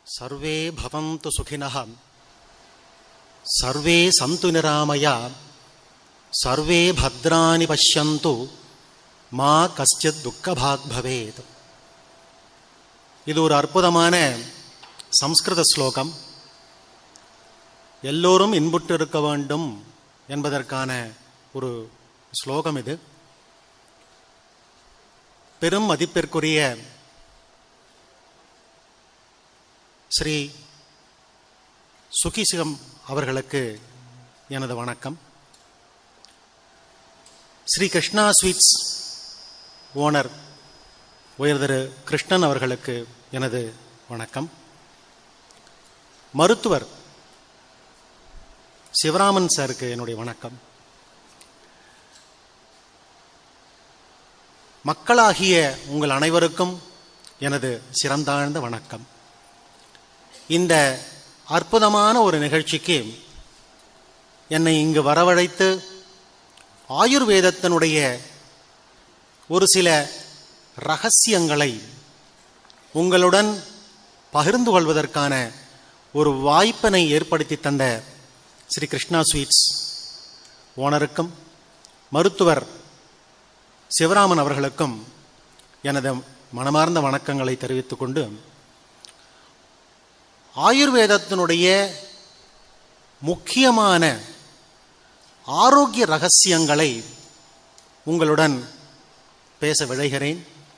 सर्वे भवन्तु सुखिनः सर्वे सन्तु निरामया सर्वे भद्राणि पश्यन्तु மா கஷ்டித் துக்கபாக் பவேத் இது ஒரு அற்புதமான சம்ஸ்கிருத ஸ்லோகம் எல்லோரும் இன்புற்று இருக்க வேண்டும் என்பதற்கான ஒரு ஸ்லோகம் இது பெரும் மதிப்பிற்குரிய ஸ்ரீ சுகிசிகம் அவர்களுக்கு எனது வணக்கம் ஸ்ரீ கிருஷ்ணா ஸ்வீட்ஸ் ஓனர் உயர் திரு கிருஷ்ணன் அவர்களுக்கு எனது வணக்கம் மருத்துவர் சிவராமன் சாருக்கு என்னுடைய வணக்கம் மக்களாகிய உங்கள் அனைவருக்கும் எனது சிறந்தாழ்ந்த வணக்கம் இந்த அற்புதமான ஒரு நிகழ்ச்சிக்கு என்னை இங்கு வரவழைத்து ஆயுர்வேதத்தினுடைய ஒரு சில ரகசியங்களை உங்களுடன் பகிர்ந்து கொள்வதற்கான ஒரு வாய்ப்பினை ஏற்படுத்தி தந்த ஸ்ரீ கிருஷ்ணா ஸ்வீட்ஸ் ஓனருக்கும் மருத்துவர் சிவராமன் அவர்களுக்கும் எனது மனமார்ந்த வணக்கங்களை தெரிவித்துக் கொண்டு ஆயுர்வேதத்தினுடைய முக்கியமான ஆரோக்கிய ரகசியங்களை உங்களுடன் பேச விழைகிறேன்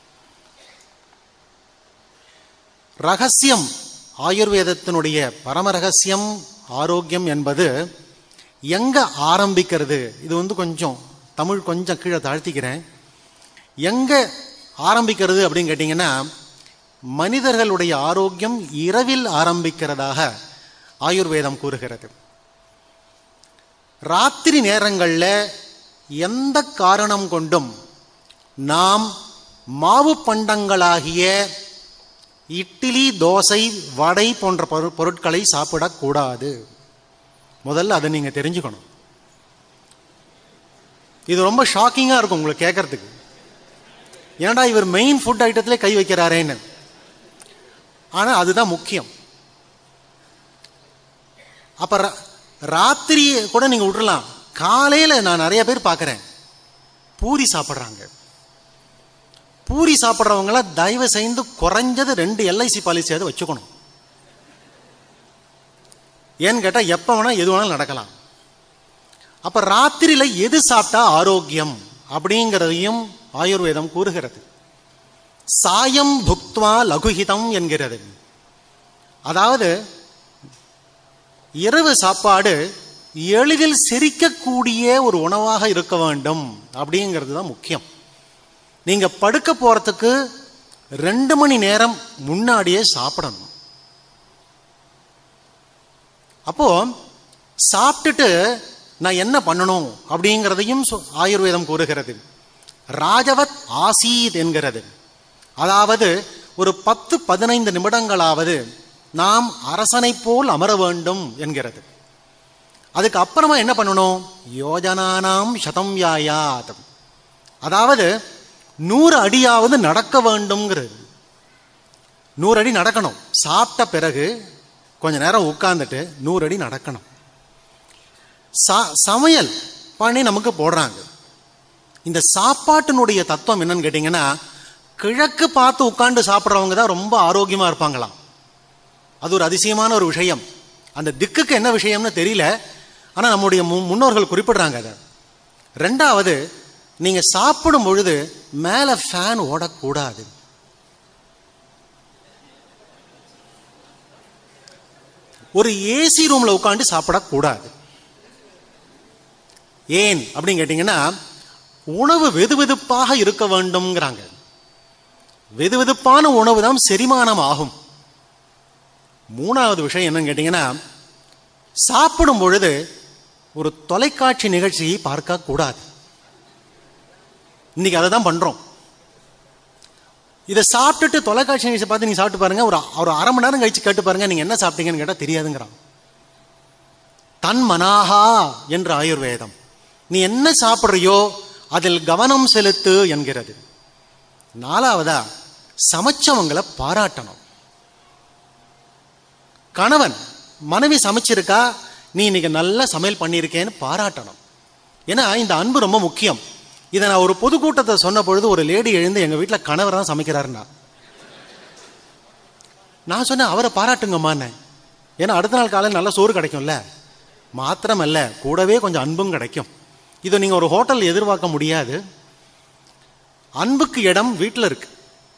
ரகசியம் ஆயுர்வேதத்தினுடைய பரம ரகசியம் ஆரோக்கியம் என்பது எங்க ஆரம்பிக்கிறது இது வந்து கொஞ்சம் தமிழ் கொஞ்சம் கீழே தாழ்த்திக்கிறேன் எங்க ஆரம்பிக்கிறது அப்படின்னு கேட்டிங்கன்னா மனிதர்களுடைய ஆரோக்கியம் இரவில் ஆரம்பிக்கிறதாக ஆயுர்வேதம் கூறுகிறது ராத்திரி நேரங்களில் எந்த காரணம் கொண்டும் நாம் மாவு பண்டங்களாகிய இட்லி தோசை வடை போன்ற பொரு பொருட்களை சாப்பிடக்கூடாது முதல்ல அதை நீங்கள் தெரிஞ்சுக்கணும் இது ரொம்ப ஷாக்கிங்காக இருக்கும் உங்களுக்கு கேட்கறதுக்கு ஏன்டா இவர் மெயின் ஃபுட் ஐட்டத்திலே கை வைக்கிறாரேன்னு ஆனால் அதுதான் முக்கியம் அப்போ ராத்திரி கூட நீங்கள் விட்டுறலாம் காலையில் நான் நிறைய பேர் பார்க்குறேன் பூரி சாப்பிட்றாங்க பூரி சாப்பிட்றவங்கள தயவு செய்து குறைஞ்சது ரெண்டு எல்ஐசி பாலிசியாவது வச்சுக்கணும் ஏன்னு கேட்டால் எப்போ வேணால் எது வேணாலும் நடக்கலாம் அப்போ ராத்திரியில் எது சாப்பிட்டா ஆரோக்கியம் அப்படிங்கிறதையும் ஆயுர்வேதம் கூறுகிறது சாயம் புக்துவா லகுஹிதம் என்கிறது அதாவது இரவு சாப்பாடு எளிதில் செரிக்கக்கூடிய ஒரு உணவாக இருக்க வேண்டும் அப்படிங்கிறது தான் முக்கியம் நீங்க படுக்க போறதுக்கு ரெண்டு மணி நேரம் முன்னாடியே சாப்பிடணும் அப்போ சாப்பிட்டுட்டு நான் என்ன பண்ணணும் அப்படிங்கிறதையும் ஆயுர்வேதம் கூறுகிறது ராஜவத் ஆசீத் என்கிறது அதாவது ஒரு பத்து பதினைந்து நிமிடங்களாவது நாம் அரசனை போல் அமர வேண்டும் என்கிறது அதுக்கு அப்புறமா என்ன பண்ணணும் யோஜனானாம் சதம் யாயாத் அதாவது நூறு அடியாவது நடக்க வேண்டும்ங்கிறது நூறு அடி நடக்கணும் சாப்பிட்ட பிறகு கொஞ்ச நேரம் உட்கார்ந்துட்டு நூறு அடி நடக்கணும் சமையல் பண்ணி நமக்கு போடுறாங்க இந்த சாப்பாட்டினுடைய தத்துவம் என்னன்னு கேட்டீங்கன்னா கிழக்கு பார்த்து உட்காந்து சாப்பிட்றவங்க தான் ரொம்ப ஆரோக்கியமா இருப்பாங்களாம் அது ஒரு அதிசயமான ஒரு விஷயம் அந்த திக்குக்கு என்ன விஷயம்னு தெரியல ஆனால் நம்முடைய முன்னோர்கள் குறிப்பிடுறாங்க அதை ரெண்டாவது நீங்க சாப்பிடும் பொழுது மேல ஃபேன் ஓடக்கூடாது ஒரு ஏசி ரூம்ல உட்காந்து சாப்பிடக்கூடாது ஏன் அப்படின்னு கேட்டீங்கன்னா உணவு வெது வெதுப்பாக இருக்க வேண்டும்ங்கிறாங்க வெது வெதுப்பான உணவு தான் செரிமானம் ஆகும் மூணாவது விஷயம் என்னன்னு கேட்டீங்கன்னா சாப்பிடும் பொழுது ஒரு தொலைக்காட்சி நிகழ்ச்சியை பார்க்க கூடாது இன்னைக்கு அதை தான் பண்றோம் இதை சாப்பிட்டுட்டு தொலைக்காட்சி நிகழ்ச்சி பார்த்து நீங்க சாப்பிட்டு பாருங்க ஒரு ஒரு அரை மணி நேரம் கழிச்சு கேட்டு பாருங்க நீங்க என்ன சாப்பிட்டீங்கன்னு கேட்டா தெரியாதுங்கிறான் தன் மனாகா என்ற ஆயுர்வேதம் நீ என்ன சாப்பிட்றியோ அதில் கவனம் செலுத்து என்கிறது நாலாவதா சமைச்சவங்களை பாராட்டணும் கணவன் மனைவி சமைச்சிருக்கா நீ இன்னைக்கு நல்ல சமையல் பண்ணியிருக்கேன்னு பாராட்டணும் ஏன்னா இந்த அன்பு ரொம்ப முக்கியம் இதை நான் ஒரு பொதுக்கூட்டத்தை சொன்ன பொழுது ஒரு லேடி எழுந்து எங்க வீட்டில் கணவர் தான் சமைக்கிறாருன்னா நான் சொன்னேன் அவரை பாராட்டுங்கம்மான்னு ஏன்னா அடுத்த நாள் காலையில் நல்ல சோறு கிடைக்கும்ல மாத்திரமல்ல கூடவே கொஞ்சம் அன்பும் கிடைக்கும் இதை நீங்கள் ஒரு ஹோட்டல் எதிர்பார்க்க முடியாது அன்புக்கு இடம் வீட்டில் இருக்கு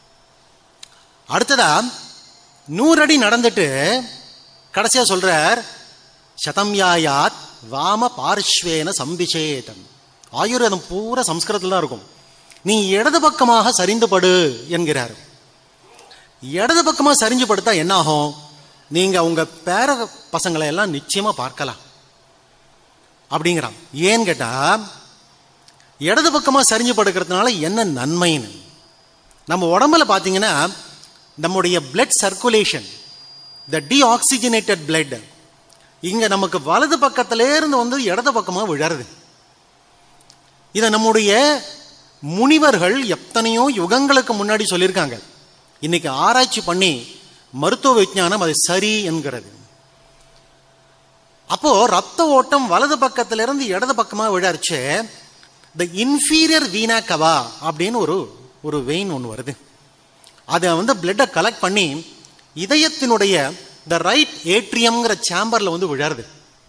அடுத்ததா நூறு அடி நடந்துட்டு கடைசியா சொல்றார் சதம்யாயாத் வாம பார்ஷ்வேன சம்பிச்சேதம் ஆயுர்வேதம் பூரா சம்ஸ்கிருதத்தில் தான் இருக்கும் நீ இடது பக்கமாக சரிந்து படு என்கிறார் இடது பக்கமா சரிஞ்சு படுத்தா என்ன ஆகும் நீங்க உங்க பேர பசங்களை எல்லாம் நிச்சயமா பார்க்கலாம் அப்படிங்கிறான் ஏன்னு கேட்டா இடது பக்கமா சரிஞ்சு படுக்கிறதுனால என்ன நன்மைன்னு நம்ம உடம்புல பார்த்தீங்கன்னா நம்முடைய blood circulation the deoxygenated blood இங்க நமக்கு வலது பக்கத்திலே இருந்து வந்து இடது பக்கமா விழருது இதை நம்முடைய முனிவர்கள் எத்தனையோ யுகங்களுக்கு முன்னாடி சொல்லியிருக்காங்க இன்னைக்கு ஆராய்ச்சி பண்ணி மருத்துவ விஞ்ஞானம் அது சரி என்கிறது அப்போ ரத்த ஓட்டம் வலது பக்கத்திலிருந்து இடது பக்கமா விழாருச்சு த இன்ஃபீரியர் வீணா கவா அப்படின்னு ஒரு ஒரு வெயின் ஒன்று வருது அதை வந்து பிளட்டை கலெக்ட் பண்ணி இதயத்தினுடைய த ரைட் ஏட்ரியம்ங்கிற சேம்பர்ல வந்து விழருது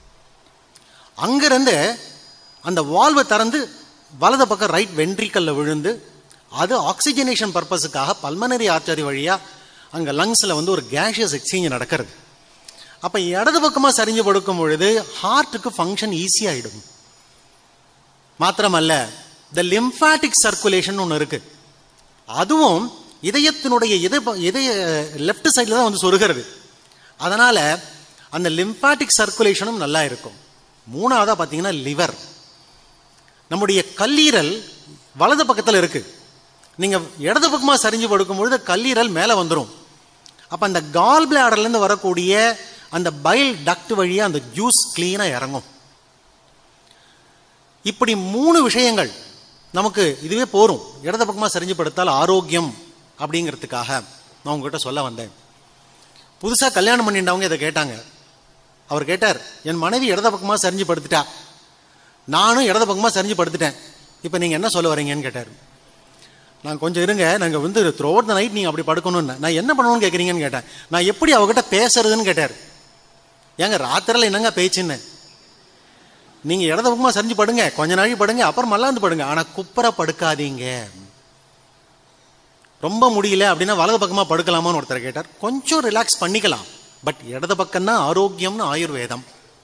அங்கிருந்து அந்த வால்வை திறந்து வலது பக்கம் ரைட் வென்ட்ரிக்கல்ல விழுந்து அது ஆக்சிஜனேஷன் பர்பஸுக்காக பல்மனரி ஆர்டரி வழியா அங்க லங்ஸ்ல வந்து ஒரு கேஷியஸ் எக்ஸ்சேஞ்ச் நடக்கிறது அப்ப இடது பக்கமா சரிஞ்சு படுக்கும் பொழுது ஹார்ட்டுக்கு ஃபங்க்ஷன் ஈஸி ஆயிடும் மாத்திரமல்ல த லிம்பாட்டிக் சர்க்குலேஷன் ஒன்று இருக்கு அதுவும் இதயத்தினுடைய இதய இதய லெஃப்ட் சைடில் தான் வந்து சொருகிறது அதனால அந்த லிம்பாட்டிக் சர்க்குலேஷனும் நல்லா இருக்கும் மூணாவதா பார்த்தீங்கன்னா லிவர் நம்முடைய கல்லீரல் வலது பக்கத்தில் இருக்கு நீங்க இடது பக்கமா சரிஞ்சு படுக்கும் பொழுது கல்லீரல் மேலே வந்துடும் அப்ப அந்த கால் பிளாடர்லேருந்து வரக்கூடிய அந்த பைல் டக்ட் வழியா அந்த ஜூஸ் கிளீனா இறங்கும் இப்படி மூணு விஷயங்கள் நமக்கு இதுவே போரும் இடது பக்கமா சரிஞ்சு படுத்தால் ஆரோக்கியம் அப்படிங்கிறதுக்காக நான் உங்ககிட்ட சொல்ல வந்தேன் புதுசா கல்யாணம் பண்ணிட்டவங்க இதை கேட்டாங்க அவர் கேட்டார் என் மனைவி இடது பக்கமா சரிஞ்சு படுத்துட்டா நானும் இடது பக்கமா சரிஞ்சு படுத்துட்டேன் இப்போ நீங்க என்ன சொல்ல வரீங்கன்னு கேட்டார் நான் கொஞ்சம் இருங்க நாங்கள் வந்து த்ரூ த நைட் நீங்கள் அப்படி படுக்கணும்னு நான் என்ன பண்ணணும்னு கேட்குறீங்கன்னு கேட்டேன் நான் எப்படி அவகிட்ட பேசுறதுன்னு கேட்டார் ஏங்க ராத்திரில என்னங்க பேச்சுன்னு நீங்க இடது பக்கமா சரிஞ்சு படுங்க கொஞ்ச நாளைக்கு படுங்க அப்புறம் மல்லாந்து படுங்க ஆனா குப்புற படுக்காதீங்க ரொம்ப முடியல அப்படின்னா வலது பக்கமா படுக்கலாமான்னு ஒருத்தர் கேட்டார் கொஞ்சம் ரிலாக்ஸ் பண்ணிக்கலாம் பட் இடது பக்கம் தான் ஆரோக்கியம்னு ஆயுர்வேதம்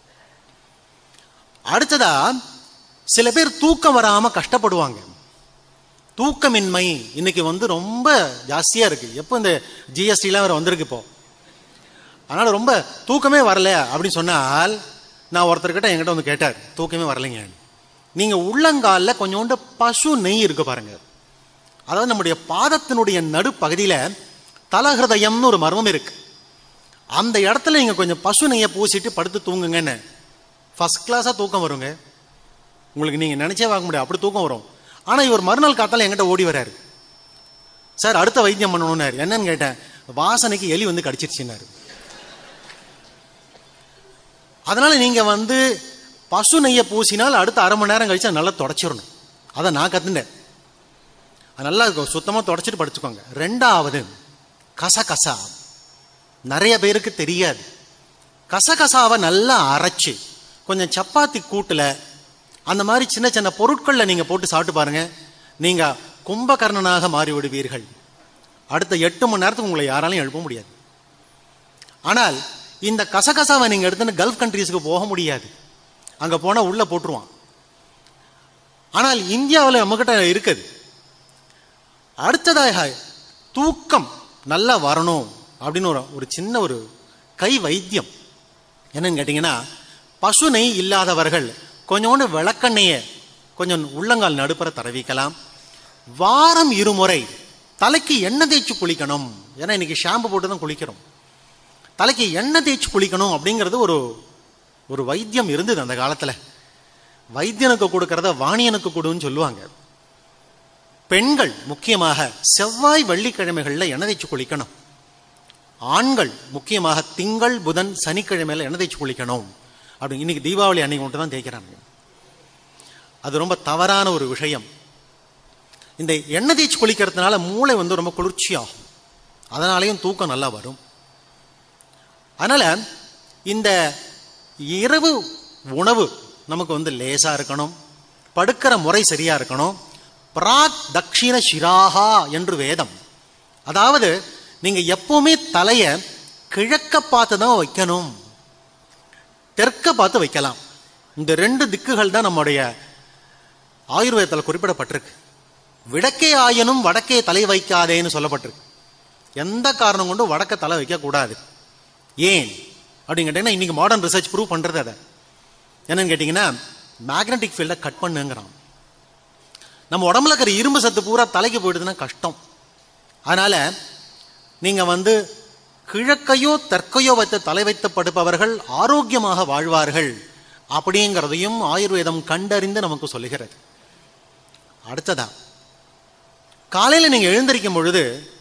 அடுத்ததா சில பேர் தூக்கம் வராம கஷ்டப்படுவாங்க தூக்கமின்மை இன்னைக்கு வந்து ரொம்ப ஜாஸ்தியா இருக்கு எப்போ இந்த ஜிஎஸ்டிலாம் வேற வந்திருக்கு இப்போ அதனால ரொம்ப தூக்கமே வரல அப்படின்னு சொன்னால் நான் ஒருத்தர்கிட்ட என்கிட்ட வந்து கேட்டார் தூக்கமே வரலைங்க நீங்க உள்ளங்கால்ல கொஞ்சோண்டு பசு நெய் இருக்கு பாருங்க அதாவது நம்முடைய பாதத்தினுடைய நடுப்பகுதியில தலஹிருதயம்னு ஒரு மர்மம் இருக்கு அந்த இடத்துல நீங்க கொஞ்சம் பசு நெய்யை பூசிட்டு படுத்து தூங்குங்கன்னு ஃபர்ஸ்ட் கிளாஸா தூக்கம் வருங்க உங்களுக்கு நீங்க நினைச்சே பார்க்க முடியாது அப்படி தூக்கம் வரும் ஆனா இவர் மறுநாள் காத்தால என்கிட்ட ஓடி வராரு சார் அடுத்த வைத்தியம் பண்ணணும்னாரு என்னன்னு கேட்டேன் வாசனைக்கு எலி வந்து கடிச்சிருச்சுன்னாரு அதனால நீங்க வந்து பசு நெய்யை பூசினால் அடுத்த அரை மணி நேரம் கழிச்சு அதை நல்லா தொடச்சிடணும் அதை நான் கத்துட்டேன் அது நல்லா சுத்தமா தொடச்சிட்டு படிச்சுக்கோங்க ரெண்டாவது கசகசா நிறைய பேருக்கு தெரியாது கசகசாவை நல்லா அரைச்சு கொஞ்சம் சப்பாத்தி கூட்டுல அந்த மாதிரி சின்ன சின்ன பொருட்களில் நீங்க போட்டு சாப்பிட்டு பாருங்க நீங்க கும்பகர்ணனாக மாறி விடுவீர்கள் அடுத்த எட்டு மணி நேரத்துக்கு உங்களை யாராலையும் எழுப்ப முடியாது ஆனால் இந்த கசகசாவை நீங்க எடுத்துன்னு கல்ஃப் கண்ட்ரீஸ்க்கு போக முடியாது அங்க போனா உள்ள போட்டுருவான் ஆனால் இந்தியாவில் நம்மகிட்ட இருக்குது அடுத்ததாக தூக்கம் நல்லா வரணும் அப்படின்னு ஒரு ஒரு சின்ன ஒரு கை வைத்தியம் என்னன்னு கேட்டீங்கன்னா பசு நெய் இல்லாதவர்கள் கொஞ்சோண்டு விளக்கெண்ணெய கொஞ்சம் உள்ளங்கால் நடுப்புற தடவிக்கலாம் வாரம் இருமுறை தலைக்கு எண்ணெய் தேய்ச்சி குளிக்கணும் ஏன்னா இன்னைக்கு ஷாம்பு போட்டு தான் குளிக்கிறோம் தலைக்கு எண்ணெய் தேய்ச்சி குளிக்கணும் அப்படிங்கிறது ஒரு ஒரு வைத்தியம் இருந்தது அந்த காலத்துல வைத்தியனுக்கு கொடுக்கறத வாணியனுக்கு கொடுன்னு சொல்லுவாங்க பெண்கள் முக்கியமாக செவ்வாய் வெள்ளிக்கிழமைகள்ல எண்ணெய் தேய்ச்சி குளிக்கணும் ஆண்கள் முக்கியமாக திங்கள் புதன் சனிக்கிழமையில எண்ணெய் தேய்ச்சி குளிக்கணும் அப்படி இன்னைக்கு தீபாவளி அன்னைக்கு மட்டும் தான் தேய்க்கிறாங்க அது ரொம்ப தவறான ஒரு விஷயம் இந்த எண்ணெய் தேய்ச்சி குளிக்கிறதுனால மூளை வந்து ரொம்ப குளிர்ச்சியாகும் அதனாலேயும் தூக்கம் நல்லா வரும் அதனால இந்த இரவு உணவு நமக்கு வந்து லேசா இருக்கணும் படுக்கிற முறை சரியா இருக்கணும் பிராக் தக்ஷிண சிராகா என்று வேதம் அதாவது நீங்க எப்பவுமே தலைய கிழக்க பார்த்து தான் வைக்கணும் தெற்க பார்த்து வைக்கலாம் இந்த ரெண்டு திக்குகள் தான் நம்முடைய ஆயுர்வேதத்தில் குறிப்பிடப்பட்டிருக்கு விடக்கே ஆயனும் வடக்கே தலை வைக்காதேன்னு சொல்லப்பட்டிருக்கு எந்த காரணம் கொண்டு வடக்க தலை வைக்க கூடாது ஏன் அப்படின்னு கேட்டீங்கன்னா இன்னைக்கு மாடர்ன் ரிசர்ச் ப்ரூவ் பண்றது அதை என்னன்னு கேட்டீங்கன்னா மேக்னெட்டிக் ஃபீல்டை கட் பண்ணுங்கிறான் நம்ம உடம்புல இருக்கிற இரும்பு சத்து பூரா தலைக்கு போயிடுதுன்னா கஷ்டம் அதனால நீங்க வந்து கிழக்கையோ தெற்கையோ வைத்து தலை வைத்து படுப்பவர்கள் ஆரோக்கியமாக வாழ்வார்கள் அப்படிங்கிறதையும் ஆயுர்வேதம் கண்டறிந்து நமக்கு சொல்லுகிறது அடுத்ததா காலையில நீங்க எழுந்திருக்கும் பொழுது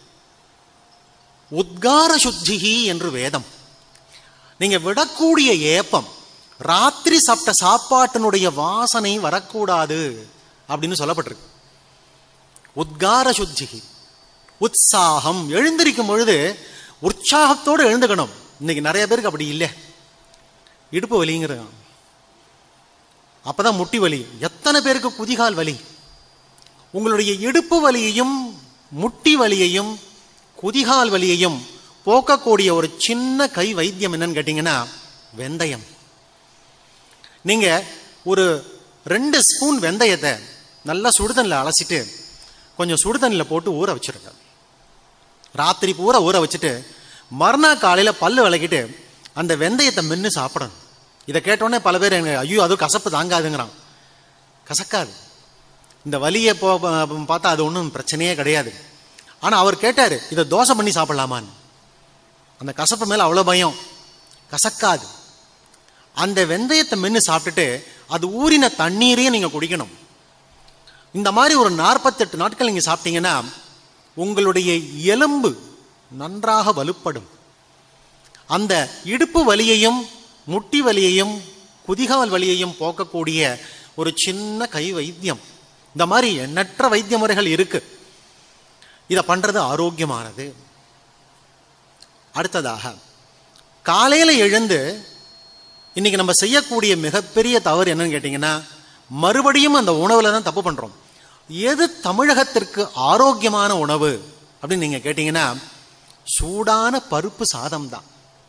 உத்கார சுத்திகி என்று வேதம் நீங்க விடக்கூடிய ஏப்பம் ராத்திரி சாப்பிட்ட சாப்பாட்டினுடைய வாசனை வரக்கூடாது அப்படின்னு சொல்லப்பட்டிருக்கு உத்கார சுத்திகி உற்சாகம் எழுந்திருக்கும் பொழுது உற்சாகத்தோடு எழுந்துக்கணும் இன்னைக்கு நிறைய பேருக்கு அப்படி இல்லை இடுப்பு வலிங்கிறது அப்பதான் முட்டி வலி எத்தனை பேருக்கு குதிகால் வலி உங்களுடைய இடுப்பு வலியையும் முட்டி வலியையும் குதிகால் வலியையும் போக்கக்கூடிய ஒரு சின்ன கை வைத்தியம் என்னன்னு கேட்டீங்கன்னா வெந்தயம் நீங்க ஒரு ரெண்டு ஸ்பூன் வெந்தயத்தை நல்லா சுடுதண்ணில் அலசிட்டு கொஞ்சம் சுடுதண்ணில் போட்டு ஊற வச்சிருங்க ராத்திரி பூரா ஊற வச்சுட்டு மறுநாள் காலையில பல்லு விளக்கிட்டு அந்த வெந்தயத்தை மென்று சாப்பிடணும் இதை கேட்டோடனே பல பேர் எனக்கு ஐயோ அது கசப்பு தாங்காதுங்கிறான் கசக்காது இந்த வலியை போ பார்த்தா அது ஒன்றும் பிரச்சனையே கிடையாது ஆனால் அவர் கேட்டார் இதை தோசை பண்ணி சாப்பிடலாமான்னு அந்த கசப்பு மேலே அவ்வளோ பயம் கசக்காது அந்த வெந்தயத்தை மென்று சாப்பிட்டுட்டு அது ஊறின தண்ணீரையும் நீங்கள் குடிக்கணும் இந்த மாதிரி ஒரு நாற்பத்தெட்டு நாட்கள் நீங்கள் சாப்பிட்டீங்கன்னா உங்களுடைய எலும்பு நன்றாக வலுப்படும் அந்த இடுப்பு வலியையும் முட்டி வலியையும் குதிகால் வலியையும் போக்கக்கூடிய ஒரு சின்ன கை வைத்தியம் இந்த மாதிரி எண்ணற்ற வைத்திய முறைகள் இருக்கு இதை பண்றது ஆரோக்கியமானது அடுத்ததாக காலையில எழுந்து இன்னைக்கு நம்ம செய்யக்கூடிய மிகப்பெரிய தவறு என்னன்னு கேட்டீங்கன்னா மறுபடியும் அந்த உணவுல தான் தப்பு பண்றோம் எது தமிழகத்திற்கு ஆரோக்கியமான உணவு அப்படின்னு நீங்க கேட்டீங்கன்னா சூடான பருப்பு சாதம் தான்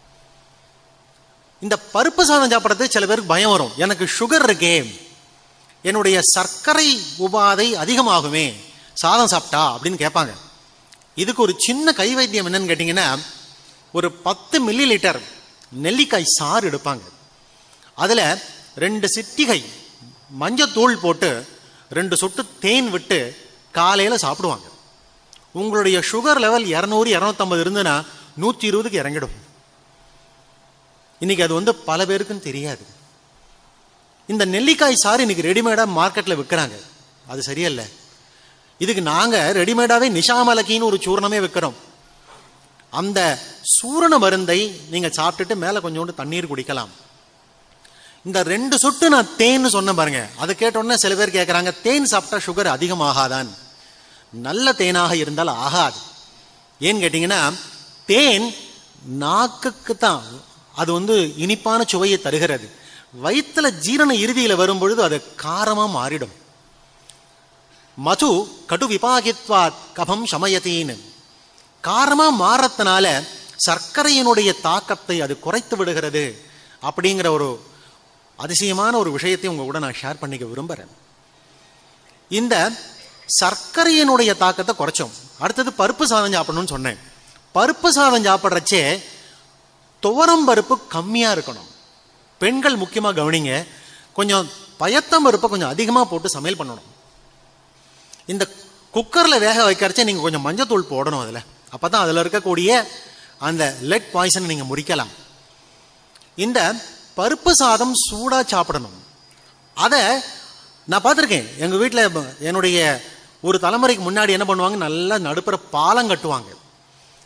இந்த பருப்பு சாதம் சாப்பிட்றது சில பேருக்கு பயம் வரும் எனக்கு சுகர் இருக்கே என்னுடைய சர்க்கரை உபாதை அதிகமாகுமே சாதம் சாப்பிட்டா அப்படின்னு கேட்பாங்க இதுக்கு ஒரு சின்ன கை வைத்தியம் என்னன்னு கேட்டீங்கன்னா ஒரு பத்து மில்லி லிட்டர் நெல்லிக்காய் சாறு எடுப்பாங்க அதுல ரெண்டு சிட்டிகை மஞ்சத்தூள் போட்டு ரெண்டு சொட்டு தேன் விட்டு காலையில சாப்பிடுவாங்க உங்களுடைய சுகர் லெவல் இரநூறு இரநூத்தம்பது இருந்துன்னா நூற்றி இருபதுக்கு இறங்கிடும் இன்னைக்கு அது வந்து பல பேருக்கும் தெரியாது இந்த நெல்லிக்காய் சாறு இன்னைக்கு ரெடிமேடாக மார்க்கெட்டில் விற்கிறாங்க அது சரியல்ல இதுக்கு நாங்கள் ரெடிமேடாகவே நிஷாமலக்கின்னு ஒரு சூர்ணமே விற்கிறோம் அந்த சூரண மருந்தை நீங்கள் சாப்பிட்டுட்டு மேலே கொஞ்சோண்டு தண்ணீர் குடிக்கலாம் இந்த ரெண்டு சொட்டு நான் தேன்னு சொன்னேன் பாருங்க அதை கேட்டோன்னே சில பேர் கேட்குறாங்க தேன் சாப்பிட்டா சுகர் அதிகமாகாதான் நல்ல தேனாக இருந்தால் ஆகாது ஏன்னு கேட்டிங்கன்னா தேன் நாக்குக்கு தான் அது வந்து இனிப்பான சுவையை தருகிறது வயிற்றுல ஜீரண இறுதியில் வரும்பொழுது அது காரமாக மாறிடும் மது கடு விபாகித்வா கபம் சமயத்தின்னு காரமா மாறத்தினால சர்க்கரையினுடைய தாக்கத்தை அது குறைத்து விடுகிறது அப்படிங்கிற ஒரு அதிசயமான ஒரு விஷயத்தை உங்க கூட நான் ஷேர் பண்ணிக்க விரும்புறேன் இந்த சர்க்கரையினுடைய தாக்கத்தை குறைச்சோம் அடுத்தது பருப்பு சாதம் சாப்பிடணும்னு சொன்னேன் பருப்பு சாதம் சாப்பிட்றச்சே துவரம் பருப்பு கம்மியா இருக்கணும் பெண்கள் முக்கியமா கவனிங்க கொஞ்சம் பயத்தம் பருப்பை கொஞ்சம் அதிகமா போட்டு சமையல் பண்ணணும் இந்த குக்கர்ல வேக வைக்கிறச்சே நீங்க கொஞ்சம் மஞ்சத்தூள் போடணும் அதுல அப்பதான் அதுல இருக்கக்கூடிய அந்த லெட் பாய்சன் நீங்க முறிக்கலாம் இந்த பருப்பு சாதம் சூடா சாப்பிடணும் அதை நான் பார்த்துருக்கேன் எங்க வீட்டில் என்னுடைய ஒரு தலைமுறைக்கு முன்னாடி என்ன பண்ணுவாங்க நல்லா நடுப்புற பாலம் கட்டுவாங்க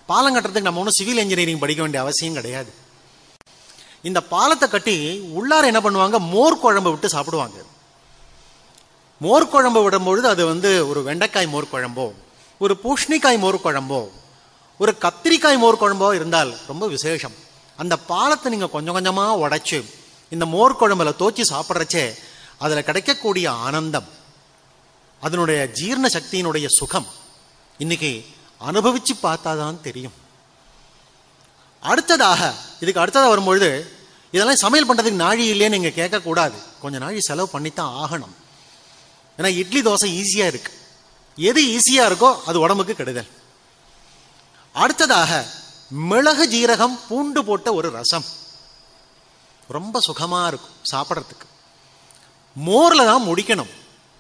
பாலம் கட்டுறதுக்கு நம்ம ஒன்றும் சிவில் இன்ஜினியரிங் படிக்க வேண்டிய அவசியம் கிடையாது இந்த பாலத்தை கட்டி உள்ளார என்ன பண்ணுவாங்க மோர் குழம்பு விட்டு சாப்பிடுவாங்க மோர் குழம்பு விடும்பொழுது அது வந்து ஒரு வெண்டைக்காய் மோர் குழம்போ ஒரு பூஷ்ணிக்காய் மோர் குழம்போ ஒரு கத்திரிக்காய் மோர் குழம்போ இருந்தால் ரொம்ப விசேஷம் அந்த பாலத்தை நீங்க கொஞ்சம் கொஞ்சமா உடைச்சு இந்த மோர் குழம்புல தோச்சி சாப்பிட்றச்சே அதுல கிடைக்கக்கூடிய ஆனந்தம் அதனுடைய ஜீரண சக்தியினுடைய சுகம் இன்னைக்கு அனுபவிச்சு பார்த்தாதான் தெரியும் அடுத்ததாக இதுக்கு அடுத்ததாக வரும்பொழுது இதெல்லாம் சமையல் பண்றதுக்கு நாழி இல்லையே நீங்க கேட்கக்கூடாது கொஞ்சம் நாழி செலவு பண்ணித்தான் ஆகணும் ஏன்னா இட்லி தோசை ஈஸியா இருக்கு எது ஈஸியா இருக்கோ அது உடம்புக்கு கெடுதல் அடுத்ததாக மிளகு ஜீரகம் பூண்டு போட்ட ஒரு ரசம் ரொம்ப சுகமா இருக்கும் சாப்பிட்றதுக்கு மோர்ல தான் முடிக்கணும்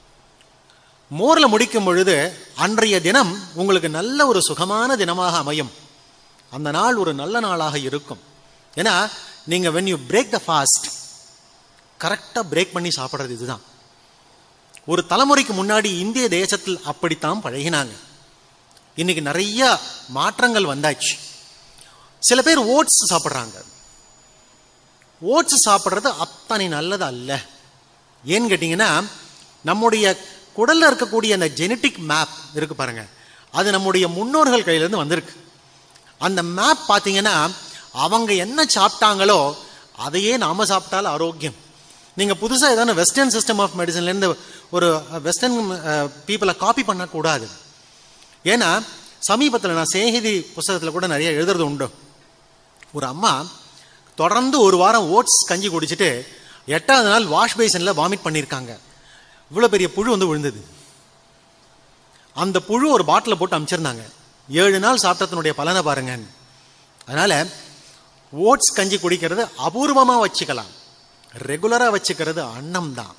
மோர்ல முடிக்கும் பொழுது அன்றைய தினம் உங்களுக்கு நல்ல ஒரு சுகமான தினமாக அமையும் அந்த நாள் ஒரு நல்ல நாளாக இருக்கும் ஏன்னா நீங்க when you break the fast கரெக்டா பிரேக் பண்ணி சாப்பிட்றது இதுதான் ஒரு தலைமுறைக்கு முன்னாடி இந்திய தேசத்தில் அப்படித்தான் பழகினாங்க இன்னைக்கு நிறைய மாற்றங்கள் வந்தாச்சு சில பேர் ஓட்ஸ் சாப்பிட்றாங்க ஓட்ஸ் சாப்பிட்றது அத்தனை நல்லது அல்ல ஏன்னு கேட்டிங்கன்னா நம்முடைய குடல்ல இருக்கக்கூடிய அந்த ஜெனட்டிக் மேப் இருக்கு பாருங்க அது நம்முடைய முன்னோர்கள் கையிலேருந்து வந்திருக்கு அந்த மேப் பார்த்தீங்கன்னா அவங்க என்ன சாப்பிட்டாங்களோ அதையே நாம சாப்பிட்டால் ஆரோக்கியம் நீங்க புதுசா ஏதாவது வெஸ்டர்ன் சிஸ்டம் ஆஃப் மெடிசன்லேருந்து ஒரு வெஸ்டர்ன் பீப்புளை காப்பி பண்ணக்கூடாது ஏன்னா சமீபத்தில் நான் சேகிதி புஸ்தகத்தில் கூட நிறைய எழுதுறது உண்டு ஒரு அம்மா தொடர்ந்து ஒரு வாரம் ஓட்ஸ் கஞ்சி குடிச்சிட்டு எட்டாவது நாள் வாஷ் பேசனில் வாமிட் பண்ணியிருக்காங்க இவ்வளோ பெரிய புழு வந்து விழுந்தது அந்த புழு ஒரு பாட்டில் போட்டு அனுப்பிச்சிருந்தாங்க ஏழு நாள் சாப்பிட்டதனுடைய பலனை பாருங்க அதனால ஓட்ஸ் கஞ்சி குடிக்கிறது அபூர்வமாக வச்சுக்கலாம் ரெகுலராக வச்சுக்கிறது அன்னம் தான்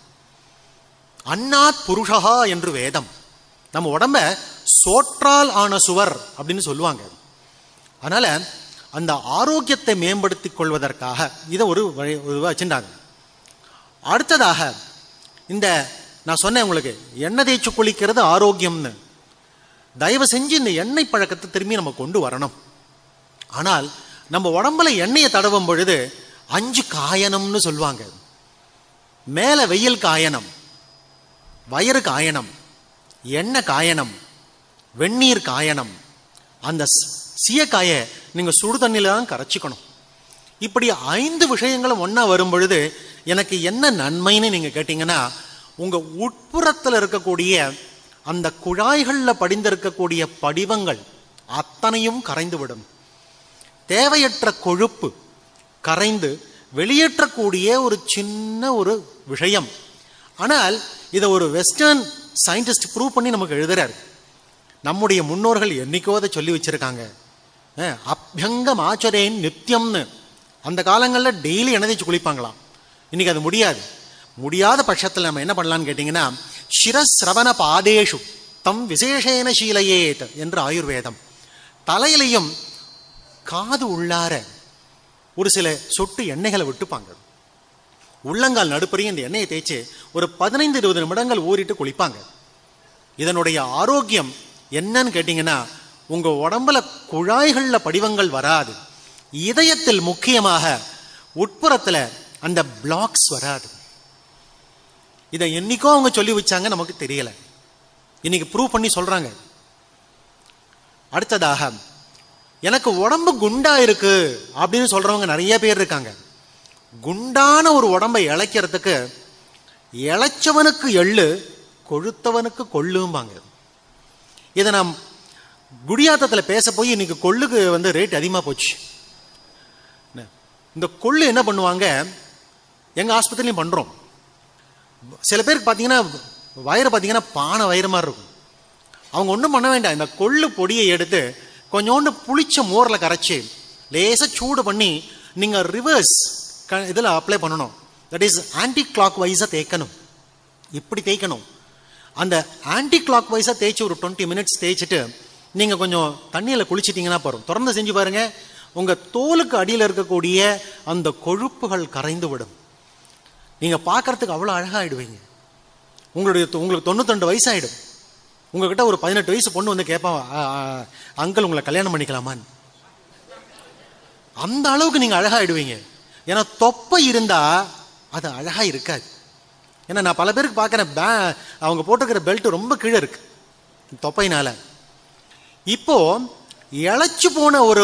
அன்னாத் புருஷா என்று வேதம் நம்ம உடம்ப சோற்றால் ஆன சுவர் அப்படின்னு சொல்லுவாங்க அதனால அந்த ஆரோக்கியத்தை மேம்படுத்திக் கொள்வதற்காக இதை ஒரு வழி ஒரு வச்சுட்டாங்க அடுத்ததாக இந்த நான் சொன்னேன் உங்களுக்கு எண்ணெய் தேய்ச்சி குளிக்கிறது ஆரோக்கியம்னு தயவு செஞ்சு இந்த எண்ணெய் பழக்கத்தை திரும்பி நம்ம கொண்டு வரணும் ஆனால் நம்ம உடம்புல எண்ணெயை தடவும் பொழுது அஞ்சு காயனம்னு சொல்லுவாங்க மேல வெயில் காயனம் வயிறு காயனம் எண்ணெய் காயனம் வெந்நீர் காயனம் அந்த சீயக்காயை நீங்க சுடு தண்ணியில தான் கரைச்சிக்கணும் இப்படி ஐந்து விஷயங்களும் ஒண்ணா வரும் பொழுது எனக்கு என்ன நன்மைன்னு நீங்க கேட்டீங்கன்னா உங்க உட்புறத்தில் இருக்கக்கூடிய அந்த குழாய்கள்ல படிந்திருக்கக்கூடிய படிவங்கள் அத்தனையும் கரைந்து விடும் தேவையற்ற கொழுப்பு கரைந்து வெளியேற்றக்கூடிய ஒரு சின்ன ஒரு விஷயம் ஆனால் இதை ஒரு வெஸ்டர்ன் சயின்டிஸ்ட் ப்ரூவ் பண்ணி நமக்கு எழுதுறாரு நம்முடைய முன்னோர்கள் என்னைக்கோ அதை சொல்லி வச்சிருக்காங்க அஹ், அபியங்கம் ஆச்சரேன் நித்தியம்னு அந்த காலங்களில் டெய்லி எண்ணெய் தேய்ச்சி குளிப்பாங்களாம் இன்னைக்கு அது முடியாது முடியாத பட்சத்தில் நம்ம என்ன பண்ணலாம்னு கேட்டிங்கன்னா சிரஸ்ரவண பாதேஷு தம் விசேஷேன சீலையேத் என்று ஆயுர்வேதம் தலையிலையும் காது உள்ளார ஒரு சில சொட்டு எண்ணெய்களை விட்டுப்பாங்க உள்ளங்கால் நடுப்பறையும் இந்த எண்ணெயை தேய்ச்சி ஒரு பதினைந்து இருபது நிமிடங்கள் ஊறிட்டு குளிப்பாங்க இதனுடைய ஆரோக்கியம் என்னன்னு கேட்டிங்கன்னா உங்க உடம்புல குழாய்கள்ல படிவங்கள் வராது இதயத்தில் முக்கியமாக உட்புறத்துல அந்த பிளாக்ஸ் வராது இதை என்னைக்கோ அவங்க சொல்லி வச்சாங்க நமக்கு தெரியல இன்னைக்கு ப்ரூவ் பண்ணி சொல்றாங்க அடுத்ததாக எனக்கு உடம்பு குண்டா இருக்கு அப்படின்னு சொல்றவங்க நிறைய பேர் இருக்காங்க குண்டான ஒரு உடம்பை இழைக்கிறதுக்கு இழைச்சவனுக்கு எள்ளு கொழுத்தவனுக்கு கொள்ளும்பாங்க இதை நாம் குடியாத்தத்தில் பேச போய் இன்னைக்கு கொள்ளுக்கு வந்து ரேட் அதிகமாக போச்சு என்ன? இந்த கொள்ளு என்ன பண்ணுவாங்க எங்கள் ஆஸ்பத்திரிலையும் பண்ணுறோம் சில பேருக்கு பார்த்தீங்கன்னா வயிறு பார்த்தீங்கன்னா பானை வயிறு மாதிரி இருக்கும் அவங்க ஒன்றும் பண்ண வேண்டாம் இந்த கொள்ளு பொடியை எடுத்து கொஞ்சோண்டு புளிச்ச மோரில் கரைச்சி லேசாக சூடு பண்ணி நீங்கள் ரிவர்ஸ் க இதில் அப்ளை பண்ணணும் தட் இஸ் ஆன்டி கிளாக் வைஸாக தேய்க்கணும் இப்படி தேய்க்கணும் அந்த ஆன்டி கிளாக் வைஸாக தேய்ச்சி ஒரு டுவெண்ட்டி மினிட்ஸ் தேய்ச்சிட்டு நீங்கள் கொஞ்சம் தண்ணியில் குளிச்சிட்டிங்கன்னா போகிறோம் தொடர்ந்து செஞ்சு பாருங்க உங்கள் தோலுக்கு அடியில் இருக்கக்கூடிய அந்த கொழுப்புகள் கரைந்து விடும் நீங்கள் பார்க்கறதுக்கு அவ்வளோ அழகாயிடுவீங்க உங்களுடைய தொ- உங்களுக்கு தொண்ணூத்தெண்டு வயசாயிடும் உங்ககிட்ட ஒரு பதினெட்டு வயசு பொண்ணு வந்து கேட்பான் அங்கிள் உங்களை கல்யாணம் பண்ணிக்கலாமான்னு அந்த அளவுக்கு நீங்க அழகாயிடுவீங்க ஏன்னா தொப்பை இருந்தா அது அழகா இருக்காது ஏன்னா நான் பல பேருக்கு பார்க்குறேன் பே அவங்க போட்டிருக்கிற பெல்ட் ரொம்ப கீழே இருக்கு தொப்பைனால இப்போ இழைச்சு போன ஒரு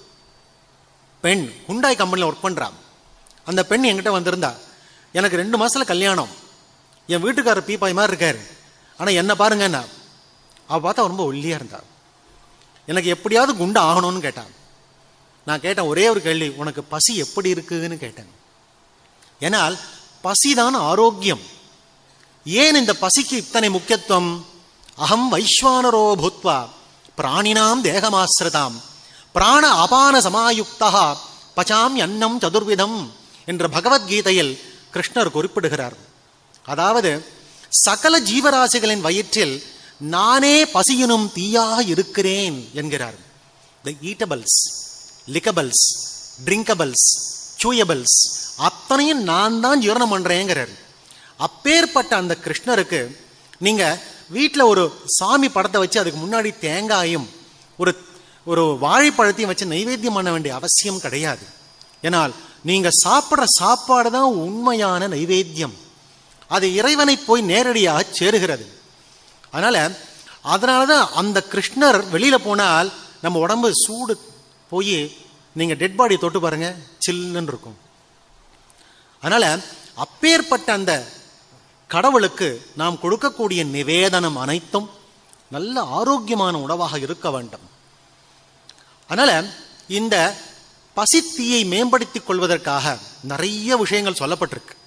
பெண் ஹுண்டாய் கம்பெனியில் ஒர்க் பண்றான் அந்த பெண் என்கிட்ட வந்திருந்தா எனக்கு ரெண்டு மாசத்துல கல்யாணம் என் வீட்டுக்காரர் பீப்பாய் மாதிரி இருக்காரு ஆனா என்ன பாருங்கன்னா அவ பார்த்தா ரொம்ப ஒல்லியா இருந்தா எனக்கு எப்படியாவது குண்டு ஆகணும்னு கேட்டான் நான் கேட்டேன் ஒரே ஒரு கேள்வி உனக்கு பசி எப்படி இருக்குன்னு கேட்டேன் ஏனால் பசிதான் ஆரோக்கியம் ஏன் இந்த பசிக்கு இத்தனை முக்கியத்துவம் அகம் வைஸ்வானரோ பூத்வா பிராணினாம் தேகமாசிரிதாம் பிராண அபான சமாயுக்தா பச்சாம் அன்னம் சதுர்விதம் என்ற பகவத்கீதையில் கிருஷ்ணர் குறிப்பிடுகிறார் அதாவது சகல ஜீவராசிகளின் வயிற்றில் நானே பசியினும் தீயாக இருக்கிறேன் என்கிறார் த ஈட்டபிள்ஸ் லிக்கபிள்ஸ் ட்ரிங்கபிள்ஸ் சூயபிள்ஸ் அத்தனையும் நான் தான் ஜீரணம் பண்றேங்கிறார் அப்பேற்பட்ட அந்த கிருஷ்ணருக்கு நீங்க வீட்டில் ஒரு சாமி படத்தை வச்சு அதுக்கு முன்னாடி தேங்காயும் ஒரு ஒரு வாழைப்பழத்தையும் வச்சு நைவேத்தியம் பண்ண வேண்டிய அவசியம் கிடையாது ஏனால் நீங்க சாப்பிட்ற சாப்பாடு தான் உண்மையான நைவேத்தியம் அது இறைவனை போய் நேரடியாக சேருகிறது அதனால அதனால தான் அந்த கிருஷ்ணர் வெளியில போனால் நம்ம உடம்பு சூடு போய் நீங்க டெட் பாடி தொட்டு பாருங்க சில்லுன்னு இருக்கும் அதனால அப்பேற்பட்ட அந்த கடவுளுக்கு நாம் கொடுக்கக்கூடிய நிவேதனம் அனைத்தும் நல்ல ஆரோக்கியமான உணவாக இருக்க வேண்டும் அதனால இந்த பசித்தீயை மேம்படுத்திக் கொள்வதற்காக நிறைய விஷயங்கள் சொல்லப்பட்டிருக்கு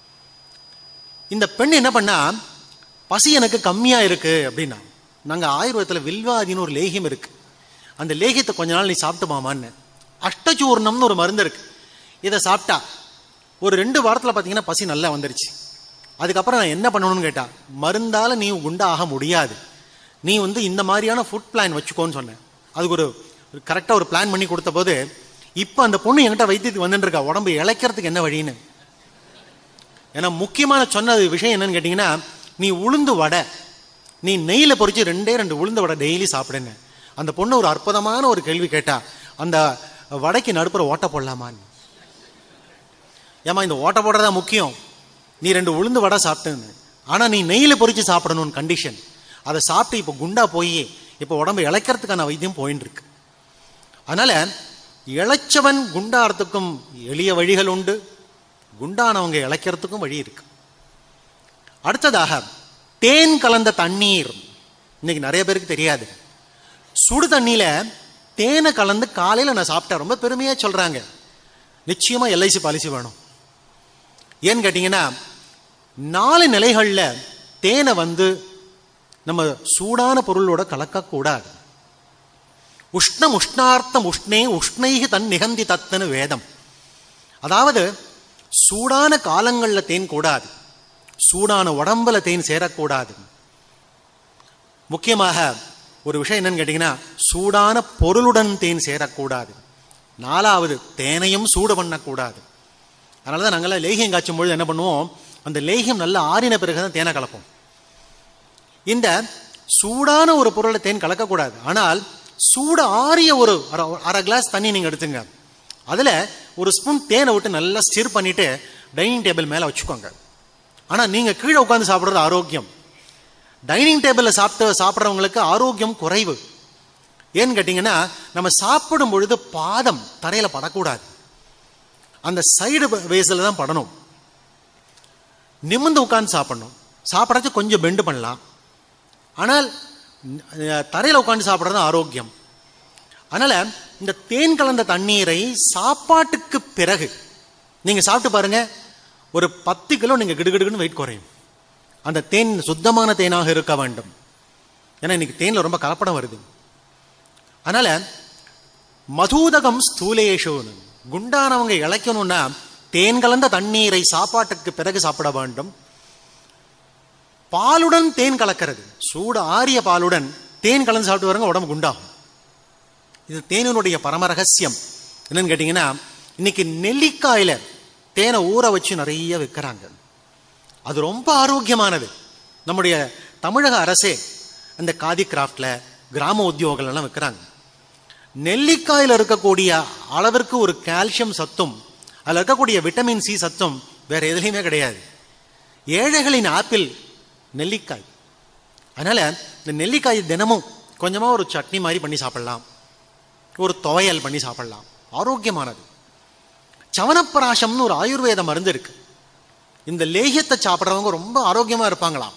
இந்த பெண் என்ன பண்ணா பசி எனக்கு கம்மியா இருக்கு அப்படின்னா நாங்க ஆயுர்வேதத்துல வில்வாதின்னு ஒரு லேகியம் இருக்கு அந்த லேகியத்தை கொஞ்ச நாள் நீ சாப்பிட்டு மாமான்னு அஷ்டச்சூர்ணம்னு ஒரு மருந்து இருக்கு இதை சாப்பிட்டா ஒரு ரெண்டு வாரத்தில் பார்த்தீங்கன்னா பசி நல்லா வந்துருச்சு அதுக்கப்புறம் நான் என்ன பண்ணணும்னு கேட்டா மருந்தால நீ குண்டா ஆக முடியாது நீ வந்து இந்த மாதிரியான ஃபுட் பிளான் வச்சுக்கோன்னு சொன்னேன் அதுக்கு ஒரு கரெக்டாக ஒரு பிளான் பண்ணி கொடுத்த போது இப்போ அந்த பொண்ணு என்கிட்ட வைத்தியத்துக்கு வந்துட்டு இருக்கா உடம்பு இழைக்கிறதுக்கு என்ன வழின்னு ஏன்னா முக்கியமான சொன்னது விஷயம் என்னன்னு கேட்டிங்கன்னா நீ உளுந்து வடை நீ நெய்யில் பொறிச்சு ரெண்டே ரெண்டு உளுந்து வடை டெய்லி சாப்பிடுங்க அந்த பொண்ணு ஒரு அற்புதமான ஒரு கேள்வி கேட்டா அந்த வடைக்கு நடுப்புற ஓட்ட போடலாமான்னு ஏமா இந்த ஓட்ட போடுறதா முக்கியம் நீ ரெண்டு உளுந்து வடை சாப்பிட்டுன்னு ஆனா நீ நெய்யில் பொறிச்சு சாப்பிடணும்னு கண்டிஷன் அதை சாப்பிட்டு இப்போ குண்டா போய் இப்போ உடம்பு இழைக்கிறதுக்கான வைத்தியம் போயின்னு இருக்கு அதனால இழைச்சவன் குண்டாறதுக்கும் எளிய வழிகள் உண்டு குண்டானவங்க இழைக்கிறதுக்கும் வழி இருக்கு அடுத்ததாக தேன் கலந்த தண்ணீர் இன்னைக்கு நிறைய பேருக்கு தெரியாது சுடு தண்ணியில தேனை கலந்து காலையில நான் சாப்பிட்டேன் ரொம்ப பெருமையா சொல்றாங்க நிச்சயமா எல்ஐசி பாலிசி வேணும் ஏன்னு கேட்டீங்கன்னா நாலு நிலைகள்ல தேனை வந்து நம்ம சூடான பொருளோட கலக்கக்கூடாது உஷ்ணம் உஷ்ணார்த்தம் உஷ்ணே உஷ்ணைகி தன் நிகந்தி தத்துன்னு வேதம் அதாவது சூடான காலங்கள்ல தேன் கூடாது சூடான உடம்புல தேன் சேரக்கூடாது முக்கியமாக ஒரு விஷயம் என்னன்னு கேட்டீங்கன்னா சூடான பொருளுடன் தேன் சேரக்கூடாது நாலாவது தேனையும் சூடு பண்ணக்கூடாது அதனால தான் நாங்களாம் லேகியம் காய்ச்சும் பொழுது என்ன பண்ணுவோம் அந்த லேகியம் நல்லா ஆறின பிறகு தான் தேனை கலப்போம் இந்த சூடான ஒரு பொருளை தேன் கலக்கக்கூடாது ஆனால் சூடு ஆறிய ஒரு அரை அரை கிளாஸ் தண்ணி நீங்கள் எடுத்துங்க அதில் ஒரு ஸ்பூன் தேனை விட்டு நல்லா ஸ்டிர் பண்ணிட்டு டைனிங் டேபிள் மேலே வச்சுக்கோங்க ஆனால் நீங்கள் கீழே உட்காந்து சாப்பிட்றது ஆரோக்கியம் டைனிங் டேபிளில் சாப்பிட்டு சாப்பிட்றவங்களுக்கு ஆரோக்கியம் குறைவு ஏன்னு கேட்டிங்கன்னா நம்ம சாப்பிடும் பொழுது பாதம் தரையில் படக்கூடாது அந்த சைடு வேஸில் தான் படணும் நிமிர்ந்து உட்காந்து சாப்பிடணும் சாப்பிட்றதுக்கு கொஞ்சம் பெண்டு பண்ணலாம் ஆனால் தரையில் உட்காந்து சாப்பிட்றது ஆரோக்கியம் அதனால இந்த தேன் கலந்த தண்ணீரை சாப்பாட்டுக்கு பிறகு நீங்க சாப்பிட்டு பாருங்க ஒரு பத்து கிலோ நீங்க கிடுகிடுன்னு வெயிட் குறையும் அந்த தேன் சுத்தமான தேனாக இருக்க வேண்டும் ஏன்னா இன்னைக்கு தேன்ல ரொம்ப கலப்படம் வருது அதனால மதூதகம் ஸ்தூலேஷுன்னு குண்டானவங்க இழைக்கணும்னா தேன் கலந்த தண்ணீரை சாப்பாட்டுக்கு பிறகு சாப்பிட வேண்டும் பாலுடன் தேன் கலக்கிறது சூடு ஆறிய பாலுடன் தேன் கலந்து சாப்பிட்டு வரங்க உடம்பு குண்டாகும் இது தேனினுடைய பரம ரகசியம் என்னன்னு கேட்டீங்கன்னா இன்னைக்கு நெல்லிக்காயில தேனை ஊற வச்சு நிறைய விற்கிறாங்க அது ரொம்ப ஆரோக்கியமானது நம்முடைய தமிழக அரசே இந்த காதி கிராஃப்ட்ல கிராம உத்தியோகங்கள் எல்லாம் விற்கிறாங்க நெல்லிக்காயில் இருக்கக்கூடிய அளவிற்கு ஒரு கால்சியம் சத்தும் அதில் இருக்கக்கூடிய விட்டமின் சி சத்தும் வேற எதுலையுமே கிடையாது ஏழைகளின் ஆப்பிள் நெல்லிக்காய் அதனால இந்த நெல்லிக்காய் தினமும் கொஞ்சமா ஒரு சட்னி மாதிரி பண்ணி சாப்பிடலாம் ஒரு துவையல் பண்ணி சாப்பிடலாம் ஆரோக்கியமானது சவனப்பிராசம்னு ஒரு ஆயுர்வேத மருந்து இருக்கு இந்த லேகியத்தை சாப்பிட்றவங்க ரொம்ப ஆரோக்கியமா இருப்பாங்களாம்